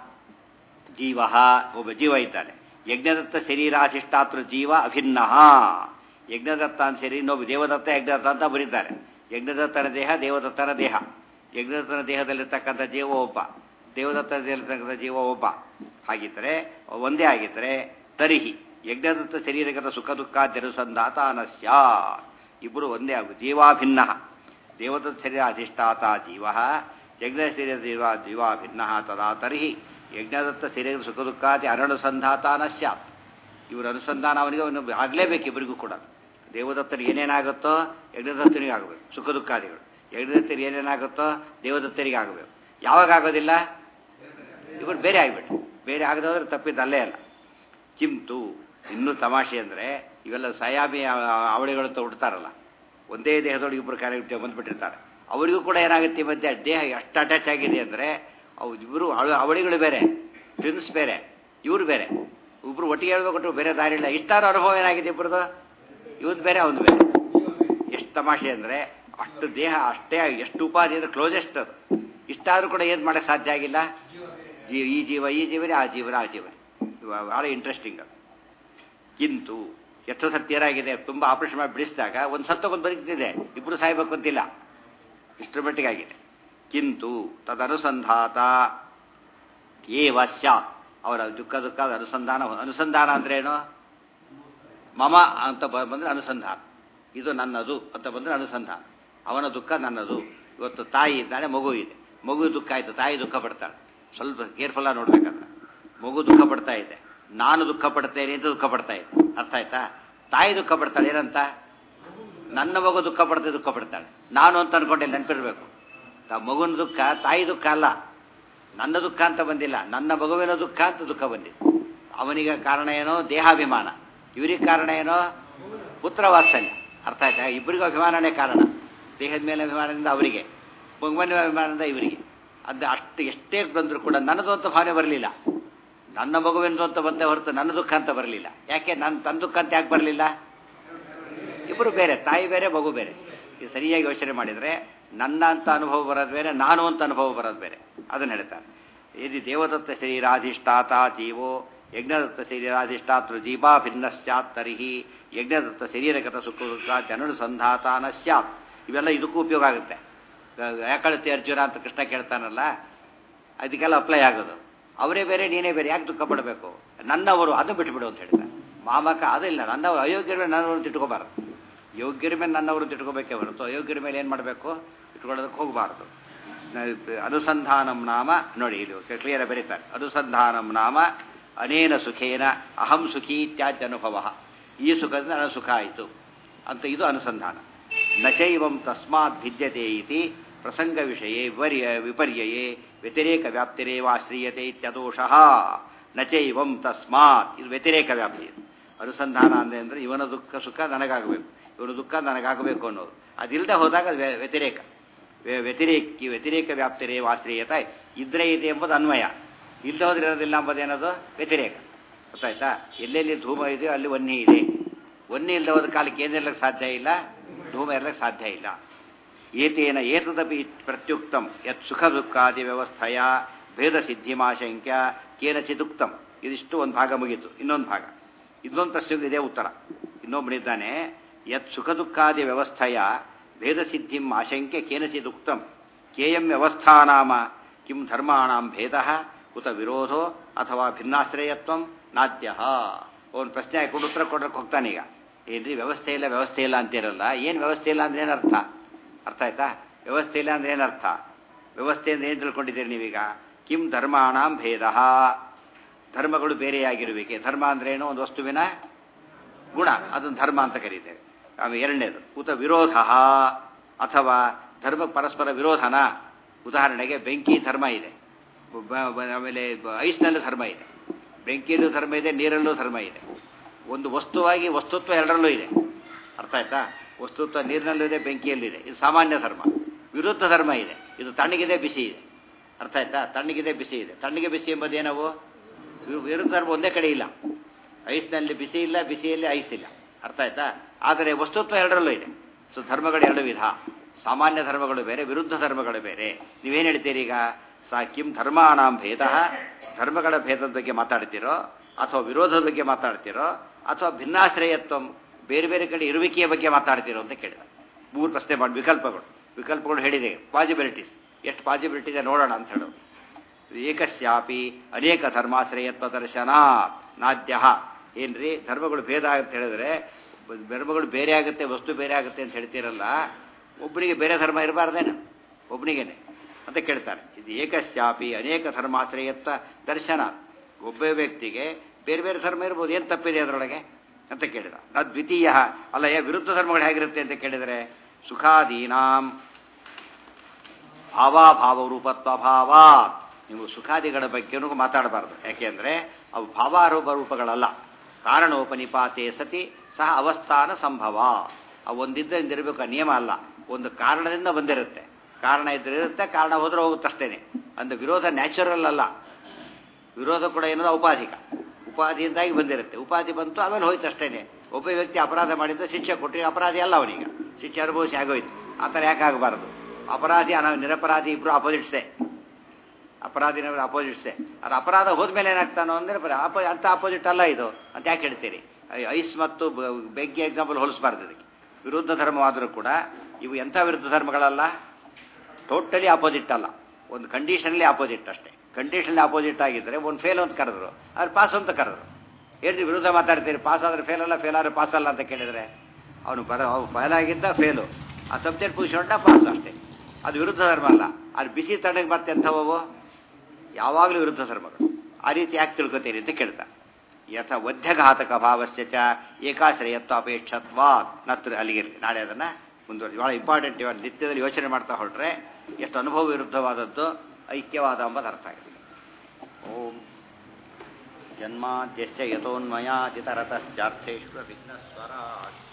ಜೀವ ಒಬ್ಬ ಜೀವ ಇದ್ದಾನೆ ಯಜ್ಞದತ್ತ ಶರೀರಾಧಿಷ್ಠಾತೃ ಜೀವ ಅಭಿನ್ನ ಯಜ್ಞದತ್ತ ಅಂತ ಶರೀರ ಇನ್ನೊಬ್ಬ ದೇವದತ್ತ ಯಜ್ಞದತ್ತ ಅಂತ ಬರೀತಾರೆ ಯಜ್ಞದತ್ತನ ದೇಹ ದೇವದತ್ತನ ದೇಹ ಯಜ್ಞದತ್ತನ ದೇಹದಲ್ಲಿರ್ತಕ್ಕಂಥ ಜೀವ ಒಬ್ಬ ದೇವದತ್ತನ ದೇಹದಲ್ಲಿರ್ತಕ್ಕಂಥ ಜೀವ ಒಬ್ಬ ಹಾಗಿದ್ದರೆ ಒಂದೇ ಆಗಿದ್ದರೆ ತರಿಹಿ ಯಜ್ಞದತ್ತ ಶರೀರಗತ ಸುಖ ದುಃಖಾದ್ಯನುಸಂಧಾತಾನಸ್ಯ ಇಬ್ಬರು ಒಂದೇ ಆಗು ಜೀವಾಭಿನ್ನ ದೇವದತ್ತ ಶರೀರ ಅಧಿಷ್ಠಾತ ಜೀವ ಯಜ್ಞ ಶರೀರ ಜೀವ ಜೀವಾಭಿನ್ನ ತದಾ ತರ್ಹಿ ಯಜ್ಞದತ್ತ ಶರೀರ ಸುಖ ದುಃಖಾದಿ ಅನನುಸಂಧಾತಾನ ಸ್ಯಾತ್ ಇವರ ಅನುಸಂಧಾನ ಅವನಿಗೆ ಅವನು ಆಗಲೇಬೇಕು ಇಬ್ಬರಿಗೂ ಕೂಡ ದೇವದತ್ತನಿಗೆ ಏನೇನಾಗುತ್ತೋ ಯಜ್ಞದತ್ತನಿಗೆ ಆಗಬೇಕು ಸುಖ ದುಃಖಾದಿಗಳು ಯಜ್ಞದತ್ತರಿಗೆ ಏನೇನಾಗುತ್ತೋ ದೇವದತ್ತರಿಗೆ ಆಗಬೇಕು ಯಾವಾಗ ಆಗೋದಿಲ್ಲ ಇವರು ಬೇರೆ ಆಗಿಬಿಟ್ಟು ಬೇರೆ ಆಗದವ್ರು ತಪ್ಪಿದ್ದು ಅಲ್ಲೇ ಅಲ್ಲ ಚಿಂತು ಇನ್ನೂ ತಮಾಷೆ ಅಂದರೆ ಇವೆಲ್ಲ ಸಯಾಬಿ ಅವಳಿಗಳು ಅಂತ ಹುಡ್ತಾರಲ್ಲ ಒಂದೇ ದೇಹದೊಳಗೆ ಇಬ್ಬರು ಕಾರ್ಯ ಬಂದ್ಬಿಟ್ಟಿರ್ತಾರೆ ಅವರಿಗೂ ಕೂಡ ಏನಾಗುತ್ತೆ ಈ ಮಧ್ಯೆ ದೇಹ ಎಷ್ಟು ಅಟ್ಯಾಚ್ ಆಗಿದೆ ಅಂದರೆ ಅವು ಇಬ್ಬರು ಅವಳಿಗಳು ಬೇರೆ ಟ್ವಿನ್ಸ್ ಬೇರೆ ಇವರು ಬೇರೆ ಇಬ್ಬರು ಒಟ್ಟಿಗೆ ಹೇಳ್ಬೇಕು ಬೇರೆ ದಾರಿ ಇಲ್ಲ ಇಷ್ಟಾರು ಅನುಭವ ಏನಾಗಿದೆ ಇಬ್ಬರದು ಇವತ್ತು ಬೇರೆ ಅವನು ಬೇರೆ ಎಷ್ಟು ತಮಾಷೆ ಅಂದರೆ ಅಷ್ಟು ದೇಹ ಅಷ್ಟೇ ಎಷ್ಟು ಉಪಾಧಿ ಅಂದರೆ ಕ್ಲೋಸೆಸ್ಟ್ ಅದು ಇಷ್ಟಾದರೂ ಕೂಡ ಏನು ಮಾಡೋಕ್ಕೆ ಸಾಧ್ಯ ಆಗಿಲ್ಲ ಜೀವ ಈ ಜೀವ ಈ ಜೀವನೇ ಆ ಜೀವನ ಆ ಜೀವನ ಭಾಳ ಇಂಟ್ರೆಸ್ಟಿಂಗ್ ಅದು ಕಿಂತು ಎಷ್ಟು ಸತ್ಯ ಏನಾಗಿದೆ ತುಂಬ ಆಪರೇಷನ್ ಮಾಡಿ ಬಿಡಿಸಿದಾಗ ಒಂದು ಸತ್ತೊಂದು ಬದುಕ್ತಿದೆ ಇಬ್ಬರು ಸಾಯ್ಬೇಕು ಅಂತಿಲ್ಲ ಇಷ್ಟರ ಮಟ್ಟಿಗೆ ಆಗಿದೆ ಕಿಂತು ತದನುಸಂಧಾತ ಏವ ಸ್ಯಾತ್ ಅವರ ದುಃಖ ದುಃಖದ ಅನುಸಂಧಾನ ಅನುಸಂಧಾನ ಅಂದ್ರೇನು ಮಮ ಅಂತ ಬ- ಬಂದ್ರೆ ಅನುಸಂಧಾನ ಇದು ನನ್ನದು ಅಂತ ಬಂದ್ರೆ ಅನುಸಂಧಾನ ಅವನ ದುಃಖ ನನ್ನದು ಇವತ್ತು ತಾಯಿ ಇದ್ದಾಳೆ ಮಗು ಇದೆ ಮಗು ದುಃಖ ಆಯ್ತು ತಾಯಿ ದುಃಖ ಪಡ್ತಾಳೆ ಸ್ವಲ್ಪ ಕೇರ್ಫುಲ್ ಆಗಿ ನೋಡ್ಬೇಕಂತ ಮಗು ದುಃಖ ಪಡ್ತಾ ಇದೆ ನಾನು ದುಃಖ ಪಡ್ತೇನೆ ಅಂತ ದುಃಖ ಪಡ್ತಾ ಇದೆ ಅರ್ಥ ಆಯ್ತಾ ತಾಯಿ ದುಃಖ ಪಡ್ತಾಳೆ ಏನಂತ ನನ್ನ ಮಗು ದುಃಖ ಪಡ್ತೆ ದುಃಖ ಪಡ್ತಾಳೆ ನಾನು ಅಂತ ಅನ್ಕೊಂಡೆ ನೆನಪಿರ್ಬೇಕು ಮಗುವಿನ ದುಃಖ ತಾಯಿ ದುಃಖ ಅಲ್ಲ ನನ್ನ ದುಃಖ ಅಂತ ಬಂದಿಲ್ಲ ನನ್ನ ಮಗುವಿನ ದುಃಖ ಅಂತ ದುಃಖ ಬಂದಿದೆ ಅವನಿಗೆ ಕಾರಣ ಏನೋ ದೇಹಾಭಿಮಾನ ಇವರಿಗೆ ಕಾರಣ ಏನೋ ಪುತ್ರ ವಾತ್ಸಲ್ಯ ಅರ್ಥ ಆಯ್ತಾ ಇಬ್ಬರಿಗೂ ಅಭಿಮಾನನೇ ಕಾರಣ ದೇಹದ ಮೇಲೆ ಅಭಿಮಾನದಿಂದ ಅವರಿಗೆ ಮಗುವಿನ ಅಭಿಮಾನದಿಂದ ಇವರಿಗೆ ಅದು ಅಷ್ಟು ಎಷ್ಟೇ ಬಂದರೂ ಕೂಡ ನನ್ನದು ಅಂತ ಭಾವನೆ ಬರಲಿಲ್ಲ ನನ್ನ ಮಗುವಿನದು ಅಂತ ಬಂದೇ ಹೊರತು ನನ್ನ ದುಃಖ ಅಂತ ಬರಲಿಲ್ಲ ಯಾಕೆ ನನ್ನ ತನ್ನ ದುಃಖ ಅಂತ ಯಾಕೆ ಬರಲಿಲ್ಲ ಇಬ್ಬರು ಬೇರೆ ತಾಯಿ ಬೇರೆ ಮಗು ಬೇರೆ ಇದು ಸರಿಯಾಗಿ ಯೋಚನೆ ಮಾಡಿದರೆ ನನ್ನ ಅಂತ ಅನುಭವ ಬರೋದು ಬೇರೆ ನಾನು ಅಂತ ಅನುಭವ ಬರೋದು ಬೇರೆ ಅದನ್ನು ಹೇಳ್ತಾರೆ ಯದಿ ದೇವದತ್ತ ಶರೀರಾಧಿಷ್ಠಾತ ಜೀವೋ ಯಜ್ಞದತ್ತ ಶರೀರಾಧಿಷ್ಠಾತೃ ಜೀವಾ ಭಿನ್ನ ಸ್ಯಾತ್ ತರ್ಹಿ ಯಜ್ಞದತ್ತ ಶರೀರಗತ ಸುಖ ದುಃಖ ಜನನುಸಂಧಾತಾನ ಸ್ಯಾತ್ ಇವೆಲ್ಲ ಇದಕ್ಕೂ ಉಪಯೋಗ ಆಗುತ್ತೆ ಯಾಕಳತಿ ಅರ್ಜುನ ಅಂತ ಕೃಷ್ಣ ಕೇಳ್ತಾನಲ್ಲ ಅದಕ್ಕೆಲ್ಲ ಅಪ್ಲೈ ಆಗೋದು ಅವರೇ ಬೇರೆ ನೀನೇ ಬೇರೆ ಯಾಕೆ ದುಃಖ ಪಡಬೇಕು ನನ್ನವರು ಅದು ಬಿಟ್ಬಿಡು ಅಂತ ಹೇಳ್ತಾರೆ ಮಾಮಕ ಅದಿಲ್ಲ ನನ್ನವರು ಅಯೋಗ್ಯರ ಮೇಲೆ ನನ್ನವರು ತಿಟ್ಕೋಬಾರ್ದು ಯೋಗ್ಯರ ಮೇಲೆ ನನ್ನವರು ತಿಟ್ಕೋಬೇಕೇ ಹೊರತು ಅಯೋಗ್ಯರ ಮೇಲೆ ಏನು ಮಾಡಬೇಕು ಇಟ್ಕೊಳ್ಳೋದಕ್ಕೆ ಹೋಗಬಾರ್ದು ಅನುಸಂಧಾನಂ ನಾಮ ನೋಡಿ ಇಲ್ಲಿ ಕ್ಲಿಯರ್ ಬರೀತಾರೆ ಅನುಸಂಧಾನಂ ನಾಮ ಅನೇನ ಸುಖೇನ ಅಹಂ ಸುಖಿ ಇತ್ಯಾದಿ ಅನುಭವ ಈ ಸುಖದಿಂದ ನನ್ನ ಸುಖ ಆಯಿತು ಅಂತ ಇದು ಅನುಸಂಧಾನ ನಚೈವಂ ತಸ್ಮಾತ್ ಭಿದ್ಯತೆ ಇತಿ ಪ್ರಸಂಗ ವಿಷಯ ವಿಪರ್ಯ ವಿಪರ್ಯಯೇ ವ್ಯತಿರೇಕ ವ್ಯಾಪ್ತಿರೇವಾಶ್ರೀಯತೆ ಇತ್ಯದೋಷಃ ನಚೈವಂ ತಸ್ಮಾತ್ ಇದು ವ್ಯತಿರೇಕ ವ್ಯಾಪ್ತಿ ಅನುಸಂಧಾನ ಅಂದ್ರೆ ಅಂದರೆ ಇವನ ದುಃಖ ಸುಖ ನನಗಾಗಬೇಕು ಇವನ ದುಃಖ ನನಗಾಗಬೇಕು ಅನ್ನೋದು ಅದಿಲ್ಲದೆ ಹೋದಾಗ ಅದು ವ್ಯತಿರೇಕ ವ್ಯತಿರೇಕಿ ವ್ಯತಿರೇಕ ವ್ಯಾಪ್ತಿರೇವ ಆಶ್ರಯತ ಇದ್ರೆ ಇದೆ ಎಂಬುದು ಅನ್ವಯ ಇಲ್ಲದೆ ಹೋದ್ರೆ ಇರೋದಿಲ್ಲ ಎಂಬುದೇನದು ವ್ಯತಿರೇಕ ಗೊತ್ತಾಯ್ತಾ ಎಲ್ಲೆಲ್ಲಿ ಧೂಮ ಇದೆಯೋ ಅಲ್ಲಿ ವನ್ನಿ ಇದೆ ವನ್ನಿ ಇಲ್ಲದೆ ಹೋದ ಕಾಲಕ್ಕೆ ಏನಿರ್ಲಕ್ಕೆ ಸಾಧ್ಯ ಇಲ್ಲ ಧೂಮ ಇರ್ಲಕ್ಕೆ ಸಾಧ್ಯ ಇಲ್ಲ ಏತೇನ ಏತದಪಿ ಪ್ರತ್ಯುಕ್ತಂ ಯತ್ ಸುಖ ದುಃಖಾದಿ ವ್ಯವಸ್ಥೆಯ ಭೇದ ಸಿದ್ಧಿಮಾಶಂಕ್ಯ ಕೇನಚಿದುಕ್ತಂ ಇದಿಷ್ಟು ಒಂದು ಭಾಗ ಮುಗೀತು ಇನ್ನೊಂದು ಭಾಗ ಇನ್ನೊಂದು ಪ್ರಶ್ನೆಗೆ ಇದೇ ಉತ್ತರ ಇನ್ನೊಬ್ಬನಿದ್ದಾನೆ ಯತ್ ಸುಖ ದುಃಖಾದಿ ವ್ಯವಸ್ಥೆಯ ಭೇದ ಸಿದ್ಧಿಂ ಆಶಂಕ್ಯ ಕೇನಚಿದುಕ್ತಂ ಕೇಯಂ ವ್ಯವಸ್ಥಾ ನಾಮ ಕಿಂ ಧರ್ಮಾಣಾಂ ಭೇದ ಉತ ವಿರೋಧೋ ಅಥವಾ ಭಿನ್ನಾಶ್ರಯತ್ವಂ ನಾದ್ಯ ಅವನು ಪ್ರಶ್ನೆ ಹಾಕೊಂಡು ಉತ್ತರ ಕೊಡಕ್ಕೆ ಹೋಗ್ತಾನೀಗ ಏನ್ರಿ ವ್ಯವಸ್ಥೆ ಇಲ್ಲ ವ್ಯವಸ್ಥೆ ಇಲ್ಲ ಅಂತಿರಲ್ಲ ಏನು ವ್ಯವಸ್ಥೆ ಇಲ್ಲ ಅಂದ್ರೆ ಏನರ್ಥ ಅರ್ಥ ಆಯ್ತಾ ವ್ಯವಸ್ಥೆ ಇಲ್ಲ ಅಂದ್ರೆ ಏನರ್ಥ ವ್ಯವಸ್ಥೆ ಅಂದ್ರೆ ಏನು ತಿಳ್ಕೊಂಡಿದ್ದೀರಿ ನೀವೀಗ ಕಿಂ ಧರ್ಮಾಣಾಂ ಭೇದ ಧರ್ಮಗಳು ಬೇರೆಯಾಗಿರುವಿಕೆ ಧರ್ಮ ಅಂದ್ರೆ ಏನು ಒಂದು ವಸ್ತುವಿನ ಗುಣ ಅದನ್ನು ಧರ್ಮ ಅಂತ ಕರೀತೇವೆ ಆಮೇಲೆ ಎರಡನೇದು ಉತ ವಿರೋಧ ಅಥವಾ ಧರ್ಮ ಪರಸ್ಪರ ವಿರೋಧನ ಉದಾಹರಣೆಗೆ ಬೆಂಕಿ ಧರ್ಮ ಇದೆ ಆಮೇಲೆ ಐಸ್ನಲ್ಲೂ ಧರ್ಮ ಇದೆ ಬೆಂಕಿಯಲ್ಲೂ ಧರ್ಮ ಇದೆ ನೀರಲ್ಲೂ ಧರ್ಮ ಇದೆ ಒಂದು ವಸ್ತುವಾಗಿ ವಸ್ತುತ್ವ ಎರಡರಲ್ಲೂ ಇದೆ ಅರ್ಥ ಆಯ್ತಾ ವಸ್ತುತ್ವ ನೀರಿನಲ್ಲೂ ಇದೆ ಬೆಂಕಿಯಲ್ಲಿದೆ ಇದು ಸಾಮಾನ್ಯ ಧರ್ಮ ವಿರುದ್ಧ ಧರ್ಮ ಇದೆ ಇದು ತಣ್ಣಗಿದೆ ಬಿಸಿ ಇದೆ ಅರ್ಥ ಆಯ್ತಾ ತಣ್ಣಗಿದೆ ಬಿಸಿ ಇದೆ ತಣ್ಣಗೆ ಬಿಸಿ ಎಂಬುದೇನವು ವಿರುದ್ಧ ಧರ್ಮ ಒಂದೇ ಕಡೆ ಇಲ್ಲ ಐಸ್ನಲ್ಲಿ ಬಿಸಿ ಇಲ್ಲ ಬಿಸಿಯಲ್ಲಿ ಐಸ್ ಇಲ್ಲ ಅರ್ಥ ಆಯ್ತಾ ಆದರೆ ವಸ್ತುತ್ವ ಎರಡರಲ್ಲೂ ಇದೆ ಸೊ ಧರ್ಮಗಳು ಎರಡು ವಿಧ ಸಾಮಾನ್ಯ ಧರ್ಮಗಳು ಬೇರೆ ವಿರುದ್ಧ ಧರ್ಮಗಳು ಬೇರೆ ನೀವೇನು ಹೇಳ್ತೀರಿ ಈಗ ಸಾ ಕಿಂ ಧರ್ಮಾನಾಂ ಭೇದ ಧರ್ಮಗಳ ಭೇದದ ಬಗ್ಗೆ ಮಾತಾಡ್ತಿರೋ ಅಥವಾ ವಿರೋಧದ ಬಗ್ಗೆ ಮಾತಾಡ್ತಿರೋ ಅಥವಾ ಭಿನ್ನಾಶ್ರಯತ್ವ ಬೇರೆ ಬೇರೆ ಕಡೆ ಇರುವಿಕೆಯ ಬಗ್ಗೆ ಮಾತಾಡ್ತಿರೋ ಅಂತ ಕೇಳಿದ ಮೂರು ಪ್ರಶ್ನೆ ಮಾಡಿ ವಿಕಲ್ಪಗಳು ವಿಕಲ್ಪಗಳು ಹೇಳಿದೆ ಪಾಸಿಬಿಲಿಟೀಸ್ ಎಷ್ಟು ಪಾಸಿಬಿಲಿಟಿ ಇದೆ ನೋಡೋಣ ಅಂತ ಹೇಳೋದು ಏಕಸ್ಯಾಪಿ ಅನೇಕ ಧರ್ಮಾಶ್ರಯತ್ವ ದರ್ಶನ ನಾದ್ಯ ಏನ್ರಿ ಧರ್ಮಗಳು ಭೇದ ಅಂತ ಹೇಳಿದ್ರೆ ಧರ್ಮಗಳು ಬೇರೆ ಆಗುತ್ತೆ ವಸ್ತು ಬೇರೆ ಆಗುತ್ತೆ ಅಂತ ಹೇಳ್ತೀರಲ್ಲ ಒಬ್ಬನಿಗೆ ಬೇರೆ ಧರ್ಮ ಇರಬಾರ್ದೇನು ಒಬ್ಬನಿಗೇನೆ ಅಂತ ಕೇಳ್ತಾರೆ ಇದು ಏಕಸ್ಯಾಪಿ ಅನೇಕ ಧರ್ಮಾಶ್ರಯತ್ವ ದರ್ಶನ ಒಬ್ಬ ವ್ಯಕ್ತಿಗೆ ಬೇರೆ ಬೇರೆ ಧರ್ಮ ಇರ್ಬೋದು ಏನು ತಪ್ಪಿದೆ ಅದರೊಳಗೆ ಅಂತ ಕೇಳಿದ ನಾ ದ್ವಿತೀಯ ಅಲ್ಲ ಯಾ ವಿರುದ್ಧ ಧರ್ಮಗಳು ಹೇಗಿರುತ್ತೆ ಅಂತ ಕೇಳಿದರೆ ಸುಖಾದೀನಾಂ ಭಾವಾಭಾವ ರೂಪತ್ವ ಭಾವ ನೀವು ಸುಖಾದಿಗಳ ಬಗ್ಗೆನೂ ಮಾತಾಡಬಾರ್ದು ಯಾಕೆಂದ್ರೆ ಅವು ಭಾವಾರೂಪ ರೂಪಗಳಲ್ಲ ಕಾರಣೋಪನಿಪಾತೆ ಸತಿ ಸಹ ಅವಸ್ಥಾನ ಸಂಭವ ಅವು ಒಂದಿದ್ದರಿಂದ ಇರಬೇಕು ನಿಯಮ ಅಲ್ಲ ಒಂದು ಕಾರಣದಿಂದ ಬಂದಿರುತ್ತೆ ಕಾರಣ ಇದ್ರೆ ಇರುತ್ತೆ ಕಾರಣ ಹೋದ್ರೆ ಹೋಗುತ್ತಷ್ಟೇನೆ ಅಂದ್ರೆ ವಿರೋಧ ನ್ಯಾಚುರಲ್ ಅಲ್ಲ ವಿರೋಧ ಕೂಡ ಏನೋ ಉಪಾಧಿಕ ಉಪಾಧಿಯಿಂದಾಗಿ ಬಂದಿರುತ್ತೆ ಉಪಾಧಿ ಬಂತು ಆಮೇಲೆ ಹೋಯ್ತು ಅಷ್ಟೇನೆ ಒಬ್ಬ ವ್ಯಕ್ತಿ ಅಪರಾಧ ಮಾಡಿದ್ದು ಶಿಕ್ಷೆ ಕೊಟ್ಟರೆ ಅಪರಾಧಿ ಅಲ್ಲ ಅವನೀಗ ಶಿಕ್ಷೆ ಅನುಭವಿಸಿ ಆಗೋಯ್ತು ಆ ಥರ ಯಾಕಾಗಬಾರದು ಅಪರಾಧಿ ಅನ ನಿರಪರಾಧಿ ಇಬ್ರು ಅಪೋಸಿಟ್ಸೇ ಅಪರಾಧಿನ ಅಪೋಸಿಟ್ಸೇ ಅದು ಅಪರಾಧ ಹೋದ್ಮೇಲೆ ಏನಾಗ್ತಾನೋ ಅಂದ್ರೆ ಅಪೋ ಅಂತ ಅಪೋಸಿಟ್ ಅಲ್ಲ ಇದು ಅಂತ ಯಾಕೆ ಹೇಳ್ತೀರಿ ಐಸ್ ಮತ್ತು ಬೆಂಕಿ ಎಕ್ಸಾಂಪಲ್ ಹೋಲಿಸಬಾರ್ದು ಇದಕ್ಕೆ ವಿರುದ್ಧ ಧರ್ಮವಾದರೂ ಕೂಡ ಇವು ಎಂಥ ವಿರುದ್ಧ ಧರ್ಮಗಳಲ್ಲ ಟೋಟಲಿ ಅಪೋಸಿಟ್ ಅಲ್ಲ ಒಂದು ಕಂಡೀಷನ್ಲಿ ಅಪೋಸಿಟ್ ಅಷ್ಟೇ ಕಂಡೀಷನ್ ಅಪೋಸಿಟ್ ಆಗಿದ್ದರೆ ಒಂದು ಫೇಲ್ ಅಂತ ಕರೆದ್ರು ಅವ್ರು ಪಾಸ್ ಅಂತ ಕರೆದ್ರು ಏನು ವಿರುದ್ಧ ಮಾತಾಡ್ತೀರಿ ಪಾಸ್ ಆದರೆ ಫೇಲ್ ಅಲ್ಲ ಫೇಲ್ ಆದರೆ ಪಾಸ್ ಅಲ್ಲ ಅಂತ ಕೇಳಿದರೆ ಅವನು ಬರ ಫೇಲ್ ಆಗಿದ್ದ ಫೇಲು ಆ ಸಬ್ಜೆಕ್ಟ್ ಪುಷ್ ಪಾಸ್ ಅಷ್ಟೇ ಅದು ವಿರುದ್ಧ ಧರ್ಮ ಅಲ್ಲ ಅದು ಬಿಸಿ ತಣ್ಣಗೆ ಮತ್ತೆ ಎಂಥವು ಯಾವಾಗಲೂ ವಿರುದ್ಧ ಧರ್ಮಗಳು ಆ ರೀತಿ ಯಾಕೆ ತಿಳ್ಕೊತೀರಿ ಅಂತ ಕೇಳ್ತಾ ಯಥ ವಧ್ಯಘಾತಕ ಭಾವಸ್ಯ ಚ ಏಕಾಶ್ರಯತ್ವ ಅಪೇಕ್ಷತ್ವಾ ನತ್ರ ಅಲ್ಲಿಗಿರಲಿ ನಾಳೆ ಅದನ್ನು ಮುಂದುವರಿ ಭಾಳ ಇಂಪಾರ್ಟೆಂಟ್ ಇವಾಗ ನಿತ್ಯದಲ್ಲಿ ಯೋಚನೆ ಮಾಡ್ತಾ ಹೊರಟ್ರೆ ಎಷ್ಟು ಅನುಭವ ವಿರುದ್ಧವಾದದ್ದು ಐಕ್ಯವಾದ ಎಂಬುದು ಅರ್ಥ ಆಗಿದೆ ಓಂ ಜನ್ಮಾದ್ಯಸ್ಯ ಯಥೋನ್ಮಯಾಚಿತರತಶ್ಚಾರ್ಥೇಶ್ವ ವಿಘ್ನಸ್ವರಾಟ್